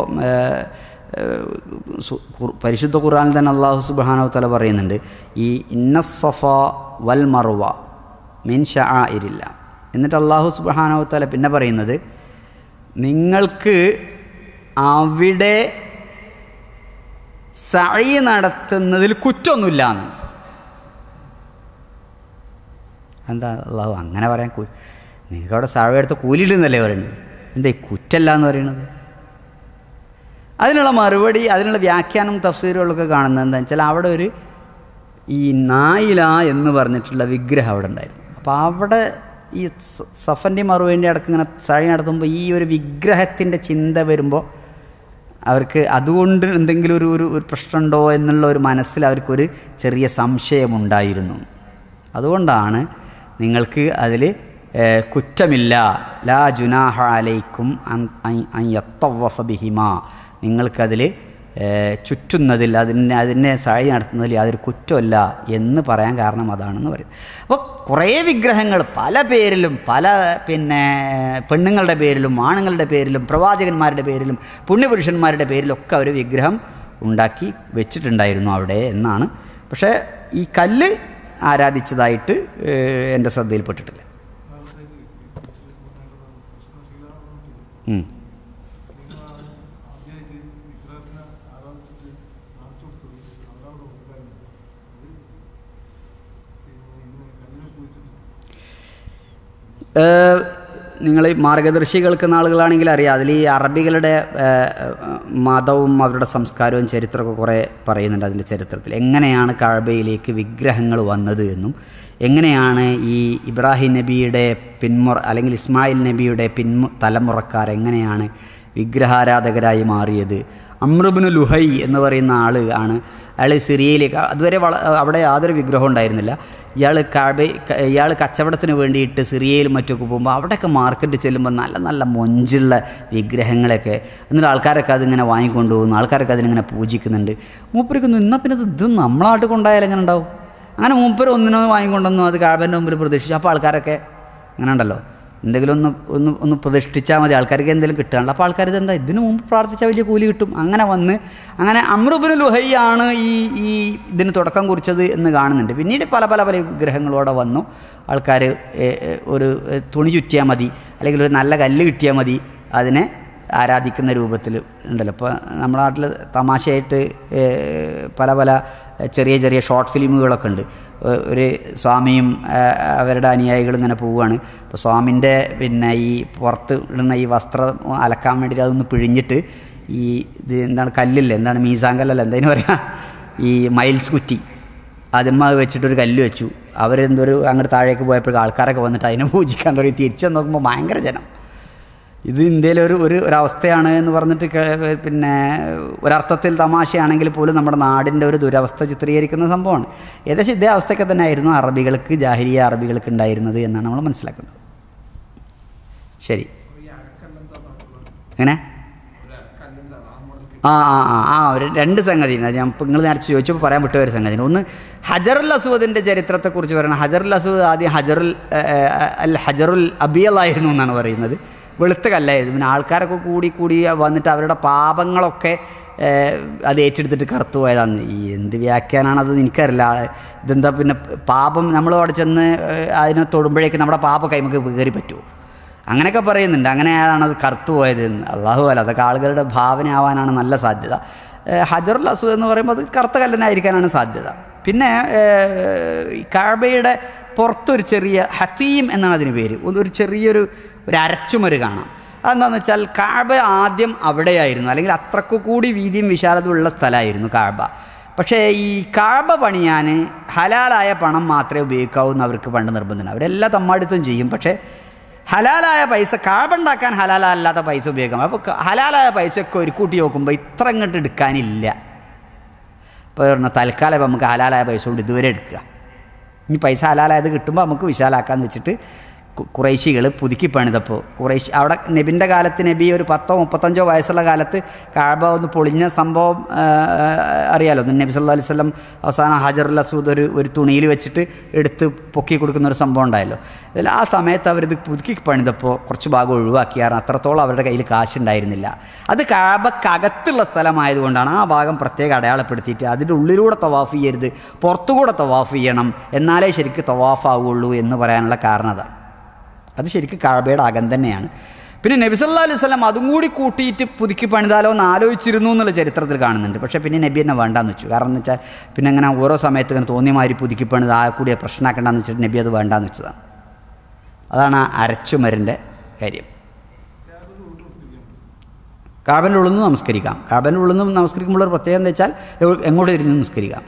പരിശുദ്ധ ഖുർആനിൽ തന്നെ അള്ളാഹു സുബാനവ് തല പറയുന്നുണ്ട് ഈ ഇന്ന സഫ വൽ മറുവ മിൻ ഷാ ഇരില്ല എന്നിട്ട് അള്ളാഹു സുബാനവ് തല പിന്നെ പറയുന്നത് നിങ്ങൾക്ക് അവിടെ സഴി നടത്തുന്നതിൽ കുറ്റമൊന്നുമില്ല എന്ന് എന്താ അള്ളാഹു അങ്ങനെ പറയാൻ കു നിങ്ങൾക്ക് അവിടെ സഴ എടുത്ത് കൂലിയിടുന്നല്ലേ പറയുന്നത് എന്താ ഈ കുറ്റല്ല എന്ന് പറയുന്നത് അതിനുള്ള മറുപടി അതിനുള്ള വ്യാഖ്യാനം തഫ്സീറുകളൊക്കെ കാണുന്നത് എന്താ വെച്ചാൽ അവിടെ ഒരു ഈ നായില എന്ന് പറഞ്ഞിട്ടുള്ള വിഗ്രഹം അവിടെ ഉണ്ടായിരുന്നു അപ്പോൾ അവിടെ ഈ സ- സഫൻ്റെ മറുപടി അടക്കം ഇങ്ങനെ സഴി നടത്തുമ്പോൾ ഈ ഒരു വിഗ്രഹത്തിൻ്റെ ചിന്ത വരുമ്പോൾ അവർക്ക് അതുകൊണ്ട് എന്തെങ്കിലും ഒരു ഒരു ഒരു പ്രശ്നമുണ്ടോ എന്നുള്ള ഒരു മനസ്സിൽ അവർക്കൊരു ചെറിയ സംശയമുണ്ടായിരുന്നു അതുകൊണ്ടാണ് നിങ്ങൾക്ക് അതിൽ കുറ്റമില്ല ലാ ജുനാഹ അലൈക്കും അൻ- അൻ- അൻ യത്തവഫ ബിഹിമ നിങ്ങൾക്കതിൽ ഏഹ്, ചുറ്റുന്നതിൽ അതിനെ അതിനെ സാഴി നടത്തുന്നതിൽ യാതൊരു കുറ്റമല്ല എന്ന് പറയാൻ കാരണം അതാണെന്ന് പറയും അപ്പോൾ കുറേ വിഗ്രഹങ്ങൾ പല പേരിലും പല പിന്നെ പെണ്ണുങ്ങളുടെ പേരിലും ആണുങ്ങളുടെ പേരിലും പ്രവാചകന്മാരുടെ പേരിലും പുണ്യപുരുഷന്മാരുടെ പേരിലൊക്കെ അവർ വിഗ്രഹം ഉണ്ടാക്കി വെച്ചിട്ടുണ്ടായിരുന്നു അവിടെ എന്നാണ് പക്ഷേ ഈ കല്ല് ആരാധിച്ചതായിട്ട് ഏഹ്, എൻ്റെ ശ്രദ്ധയിൽപ്പെട്ടിട്ടില്ല ഉം. നിങ്ങൾ മാർഗദർശി കേൾക്കുന്ന ആളുകളാണെങ്കിൽ അറിയാം അതിൽ ഈ അറബികളുടെ ഏഹ്, മതവും അവരുടെ സംസ്കാരവും ചരിത്രമൊക്കെ കുറേ പറയുന്നുണ്ട് അതിൻ്റെ ചരിത്രത്തിൽ എങ്ങനെയാണ് കഴബയിലേക്ക് വിഗ്രഹങ്ങൾ വന്നത് എന്നും എങ്ങനെയാണ് ഈ ഇബ്രാഹിം നബിയുടെ പിന്മുറ അല്ലെങ്കിൽ ഇസ്മായിൽ നബിയുടെ പിന്മു തലമുറക്കാർ എങ്ങനെയാണ് വിഗ്രഹാരാധകരായി മാറിയത് അമ്രുബിന് ലുഹൈ എന്ന് പറയുന്ന ആൾ ആണ് അയാൾ സിറിയയിലേക്ക് അതുവരെ വള അവിടെ യാതൊരു വിഗ്രഹം ഉണ്ടായിരുന്നില്ല ഇയാൾ കഴബ ഇയാൾ കച്ചവടത്തിന് വേണ്ടിയിട്ട് സിറിയയിലും മറ്റൊക്കെ പോകുമ്പോൾ അവിടെയൊക്കെ മാർക്കറ്റ് ചെല്ലുമ്പോൾ നല്ല നല്ല മൊഞ്ചുള്ള വിഗ്രഹങ്ങളൊക്കെ എന്നിട്ട് ആൾക്കാരൊക്കെ അതിങ്ങനെ വാങ്ങിക്കൊണ്ടു പോകുന്നു ആൾക്കാരൊക്കെ അതിനിങ്ങനെ പൂജിക്കുന്നുണ്ട് മൂപ്പർക്ക് എന്നാൽ പിന്നെ ഇത് ഇത് നമ്മളെ നാട്ടിൽ കൊണ്ടായാലും എങ്ങനെ ഉണ്ടാവും അങ്ങനെ മൂപ്പർ ഒന്നിനോ വാങ്ങിക്കൊണ്ടൊന്നും അത് കാഴ്ബൻ്റെ മുമ്പിൽ പ്രതീക്ഷിച്ചു അപ്പോൾ ആൾക്കാരൊക്കെ അങ്ങനെ ഉണ്ടല്ലോ എന്തെങ്കിലും ഒന്ന് ഒന്ന് ഒന്ന് പ്രതിഷ്ഠിച്ചാൽ മതി ആൾക്കാർക്ക് എന്തെങ്കിലും കിട്ടാനുള്ള അപ്പോൾ ആൾക്കാർ ഇതെന്താ ഇതിന് മുമ്പ് പ്രാർത്ഥിച്ചാൽ വലിയ കൂലി കിട്ടും അങ്ങനെ വന്ന് അങ്ങനെ അമ്രുബിന് ലുഹൈയാണ് ഈ ഈ ഇതിന് തുടക്കം കുറിച്ചത് എന്ന് കാണുന്നുണ്ട് പിന്നീട് പല പല പല വിഗ്രഹങ്ങളോടെ വന്നു ആൾക്കാർ ഒരു ഏ, തുണി ചുറ്റിയാൽ മതി അല്ലെങ്കിൽ ഒരു നല്ല കല്ല് കിട്ടിയാൽ മതി അതിനെ ആരാധിക്കുന്ന രൂപത്തിൽ ഉണ്ടല്ലോ ഇപ്പോൾ നമ്മുടെ നാട്ടിൽ തമാശയായിട്ട് ഏ, പല പല ചെറിയ ചെറിയ ഷോർട്ട് ഫിലിമുകളൊക്കെ ഉണ്ട് ഏ, ഒരു സ്വാമിയും ഏ, അവരുടെ അനുയായികളും ഇങ്ങനെ പോവുകയാണ് അപ്പോൾ സ്വാമിൻ്റെ പിന്നെ ഈ പുറത്ത് ഇടുന്ന ഈ വസ്ത്രം അലക്കാൻ വേണ്ടിയിട്ട് അതൊന്ന് പിഴിഞ്ഞിട്ട് ഈ ഇത് എന്താണ് കല്ലില്ലേ എന്താണ് മീസാൻ കല്ലല്ല എന്തായാലും പറയാം ഈ മൈൽസ് കുറ്റി അതിന്മ അത് വെച്ചിട്ടൊരു കല്ല് വെച്ചു അവരെന്തൊരു അങ്ങോട്ട് താഴേക്ക് പോയപ്പോഴേക്കും ആൾക്കാരൊക്കെ വന്നിട്ട് അതിനെ പൂജിക്കാൻ തുടങ്ങി തിരിച്ചു നോക്കുമ്പോൾ ഭയങ്കര ജനം ഇത് ഇന്ത്യയിലെ ഒരു ഒരു ഒരവസ്ഥയാണ് എന്ന് പറഞ്ഞിട്ട് കേ- പിന്നെ ഒരർത്ഥത്തിൽ തമാശയാണെങ്കിൽ പോലും നമ്മുടെ നാടിൻ്റെ ഒരു ദുരവസ്ഥ ചിത്രീകരിക്കുന്ന സംഭവമാണ് ഏകദേശം ഇതേ അവസ്ഥയൊക്കെ തന്നെ ആയിരുന്നു അറബികൾക്ക് ജാഹിരിയ അറബികൾക്ക് ഉണ്ടായിരുന്നത് എന്നാണ് നമ്മൾ മനസ്സിലാക്കേണ്ടത് ശരി എങ്ങനെ ആ ആ ആ ആ ഒരു രണ്ട് സംഗതി ഉണ്ട്. ഞാൻ ഇപ്പം നിങ്ങൾ നേരത്തെ ചോദിച്ചപ്പോൾ പറയാൻ വിട്ട ഒരു സംഗതി ഒന്ന് ഹജറുൽ അസുവദിൻ്റെ ചരിത്രത്തെക്കുറിച്ച് പറയണം ഹജറുൽ അസുവദ് ആദ്യം ഹജറുൽ ഏ, ഏ, അൽ ഹജറുൽ അബിയലായിരുന്നു എന്നാണ് പറയുന്നത് വെളുത്ത കല്ലായിരുന്നു പിന്നെ ആൾക്കാരൊക്കെ കൂടി കൂടി വന്നിട്ട് അവരുടെ പാപങ്ങളൊക്കെ ഏ, അത് ഏറ്റെടുത്തിട്ട് കറുത്തു പോയതാണ് ഈ എന്ത് വ്യാഖ്യാനാണത് എനിക്കറിയില്ല ഇതെന്താ പിന്നെ പാപം നമ്മൾ അവിടെ ചെന്ന് ഏ, അതിനെ തൊടുമ്പോഴേക്ക് നമ്മുടെ പാപ കൈമക്ക് കയറി പറ്റുമോ അങ്ങനെയൊക്കെ പറയുന്നുണ്ട് അങ്ങനെയാണ് അത് കറുത്തു പോയത് എന്ന് അള്ളാഹു അല്ല അതൊക്കെ ആളുകളുടെ ഭാവനയാവാനാണ് നല്ല സാധ്യത ഏഹ് ഹജറുൽ അസു എന്ന് പറയുമ്പോൾ അത് കറുത്ത കല്ലനായിരിക്കാനാണ് സാധ്യത പിന്നെ ഏഹ് ഈ കാബയുടെ പുറത്തൊരു ചെറിയ ഹത്തീം എന്നാണ് അതിന് പേര് ഒന്ന് ഒരു ചെറിയൊരു ഒരു അരച്ചുമര് കാണാം അതെന്താണെന്ന് വെച്ചാൽ കാബ ആദ്യം അവിടെയായിരുന്നു അല്ലെങ്കിൽ അത്രക്കു കൂടി വീതിയും വിശാലതയും ഉള്ള സ്ഥലമായിരുന്നു കാബ പക്ഷേ ഈ കാബ പണിയാൻ ഹലാലായ പണം മാത്രമേ ഉപയോഗിക്കാവൂ എന്ന് അവർക്ക് പണ്ട് നിർബന്ധമാണ് അവരെല്ലാ തമ്മാടിത്തവും ചെയ്യും പക്ഷേ ഹലാലായ പൈസ കാബുണ്ടാക്കാൻ ഹലാലല്ലാത്ത പൈസ ഉപയോഗിക്കാം അപ്പോൾ ക- ഹലാലായ പൈസയൊക്കെ ഒരു കൂട്ടി നോക്കുമ്പോൾ ഇത്ര ഇങ്ങോട്ട് എടുക്കാനില്ല ഇപ്പോൾ പറഞ്ഞാൽ തൽക്കാലം ഇപ്പം നമുക്ക് ഹലാലായ പൈസ കൊണ്ട് ഇതുവരെ എടുക്കുക ഇനി പൈസ ഹലാലായത് കിട്ടുമ്പോൾ നമുക്ക് വിശാലാക്കാന്ന് വെച്ചിട്ട് കു- കുറേശികൾ പുതുക്കി പണിതപ്പോൾ കുറേശി അവിടെ നബിൻ്റെ കാലത്ത് നബി ഒരു പത്തോ മുപ്പത്തഞ്ചോ വയസ്സുള്ള കാലത്ത് കാബ ഒന്ന് പൊളിഞ്ഞ സംഭവം ആ, അറിയാലോ നബി സല്ലല്ലാഹു അലൈഹി വസല്ലം അവസാനം ഹജറുൽ അസൂദ് ഒരു ഒരു തുണിയിൽ വെച്ചിട്ട് എടുത്ത് പൊക്കി കൊടുക്കുന്ന ഒരു സംഭവം ഉണ്ടായല്ലോ ഇതിൽ ആ സമയത്ത് അവരിത് പുതുക്കി പണിതപ്പോൾ കുറച്ച് ഭാഗം ഒഴിവാക്കിയായിരുന്നു അത്രത്തോളം അവരുടെ കയ്യിൽ കാശുണ്ടായിരുന്നില്ല അത് കാബക്കകത്തുള്ള സ്ഥലമായതുകൊണ്ടാണ് ആ ഭാഗം പ്രത്യേകം അടയാളപ്പെടുത്തിയിട്ട് അതിൻ്റെ ഉള്ളിലൂടെ തവാഫ് ചെയ്യരുത് പുറത്തുകൂടെ തവാഫ് ചെയ്യണം എന്നാലേ ശരിക്ക് തവാഫ് ആവുള്ളൂ എന്ന് പറയാനുള്ള കാരണം അതാണ് അത് ശരിക്കും കാബയുടെ അകം തന്നെയാണ് പിന്നെ നബി സല്ലല്ലാഹു അലൈഹി വസല്ലം അതും കൂടി കൂട്ടിയിട്ട് പുതുക്കി പണിതാലോ എന്ന് ആലോചിച്ചിരുന്നു എന്നുള്ള ചരിത്രത്തിൽ കാണുന്നുണ്ട് പക്ഷേ പിന്നെ നബി എന്നെ വേണ്ടാന്ന് വെച്ചു കാരണം എന്ന് വെച്ചാൽ പിന്നെ അങ്ങനെ ഓരോ സമയത്ത് ഇങ്ങനെ തോന്നിയ മാതിരി പുതുക്കി പണിത് ആ കൂടി പ്രശ്നമാക്കണ്ടെന്ന് വെച്ചിട്ട് നബി അത് വേണ്ടാന്ന് വെച്ചതാണ് അതാണ് ആ അരച്ചുമരിൻ്റെ കാര്യം കാബൻ്റെ ഉള്ളിൽ നിന്ന് നമസ്കരിക്കാം കാബൻ്റെ ഉള്ളിൽ നിന്ന് നമസ്കരിക്കുമ്പോൾ ഒരു പ്രത്യേകത എന്താ വെച്ചാൽ എവ്- എങ്ങോട്ട് ഇരുന്ന് നമസ്കരിക്കാം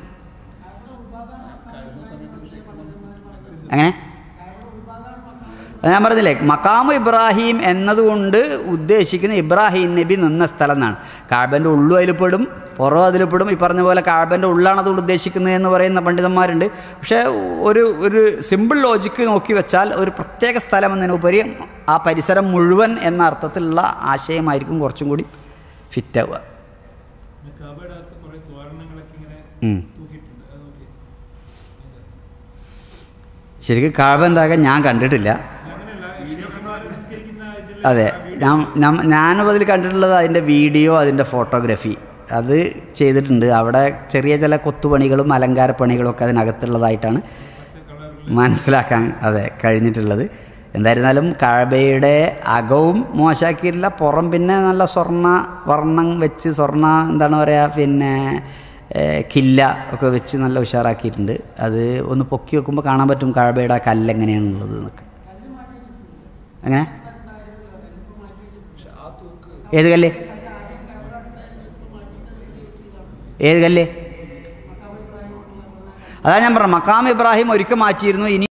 എങ്ങനെ അത് ഞാൻ പറഞ്ഞില്ലേ മക്കാമ് ഇബ്രാഹിം എന്നതുകൊണ്ട് ഉദ്ദേശിക്കുന്ന ഇബ്രാഹിം നബി നിന്ന സ്ഥലം എന്നാണ് കാബൻ്റെ ഉള്ളു അതിൽ പെടും പുറം അതിൽ പെടും ഈ പറഞ്ഞ പോലെ കാബൻ്റെ ഉള്ളാണ് അതുകൊണ്ട് ഉദ്ദേശിക്കുന്നത് എന്ന് പറയുന്ന പണ്ഡിതന്മാരുണ്ട് പക്ഷേ ഒരു ഒരു സിമ്പിൾ ലോജിക്ക് നോക്കി വെച്ചാൽ ഒരു പ്രത്യേക സ്ഥലം എന്നതിനുപരി ആ പരിസരം മുഴുവൻ എന്ന അർത്ഥത്തിലുള്ള ആശയമായിരിക്കും കുറച്ചും കൂടി ഫിറ്റാവുക കാബ ഉം. ശരിക്കും കാഴ്ബ ഉണ്ടാകാൻ ഞാൻ കണ്ടിട്ടില്ല അതെ ഞാൻ ഞാൻ- ഞാനും അതിൽ കണ്ടിട്ടുള്ളത് അതിൻ്റെ വീഡിയോ അതിൻ്റെ ഫോട്ടോഗ്രാഫി അത് ചെയ്തിട്ടുണ്ട് അവിടെ ചെറിയ ചില കൊത്തുപണികളും അലങ്കാരപ്പണികളും ഒക്കെ അതിനകത്തുള്ളതായിട്ടാണ് മനസ്സിലാക്കാൻ അതെ കഴിഞ്ഞിട്ടുള്ളത് എന്തായിരുന്നാലും കാഴ്ബയുടെ അകവും മോശമാക്കിയിട്ടില്ല പുറം പിന്നെ നല്ല സ്വർണ്ണ വർണ്ണം വെച്ച് സ്വർണ്ണ എന്താണ് പറയുക പിന്നെ ഏഹ്, കില്ല ഒക്കെ വെച്ച് നല്ല ഉഷാറാക്കിയിട്ടുണ്ട് അത് ഒന്ന് പൊക്കി വെക്കുമ്പോൾ കാണാൻ പറ്റും കാഴ്ബയുടെ ആ കല്ല് എങ്ങനെയാണുള്ളത് എന്നൊക്കെ എങ്ങനെ ഏത് കല്ല് ഏത് കല്ല് അതാ ഞാൻ പറഞ്ഞു മക്കാം ഇബ്രാഹിം ഒരിക്കൽ മാറ്റിയിരുന്നു ഇനി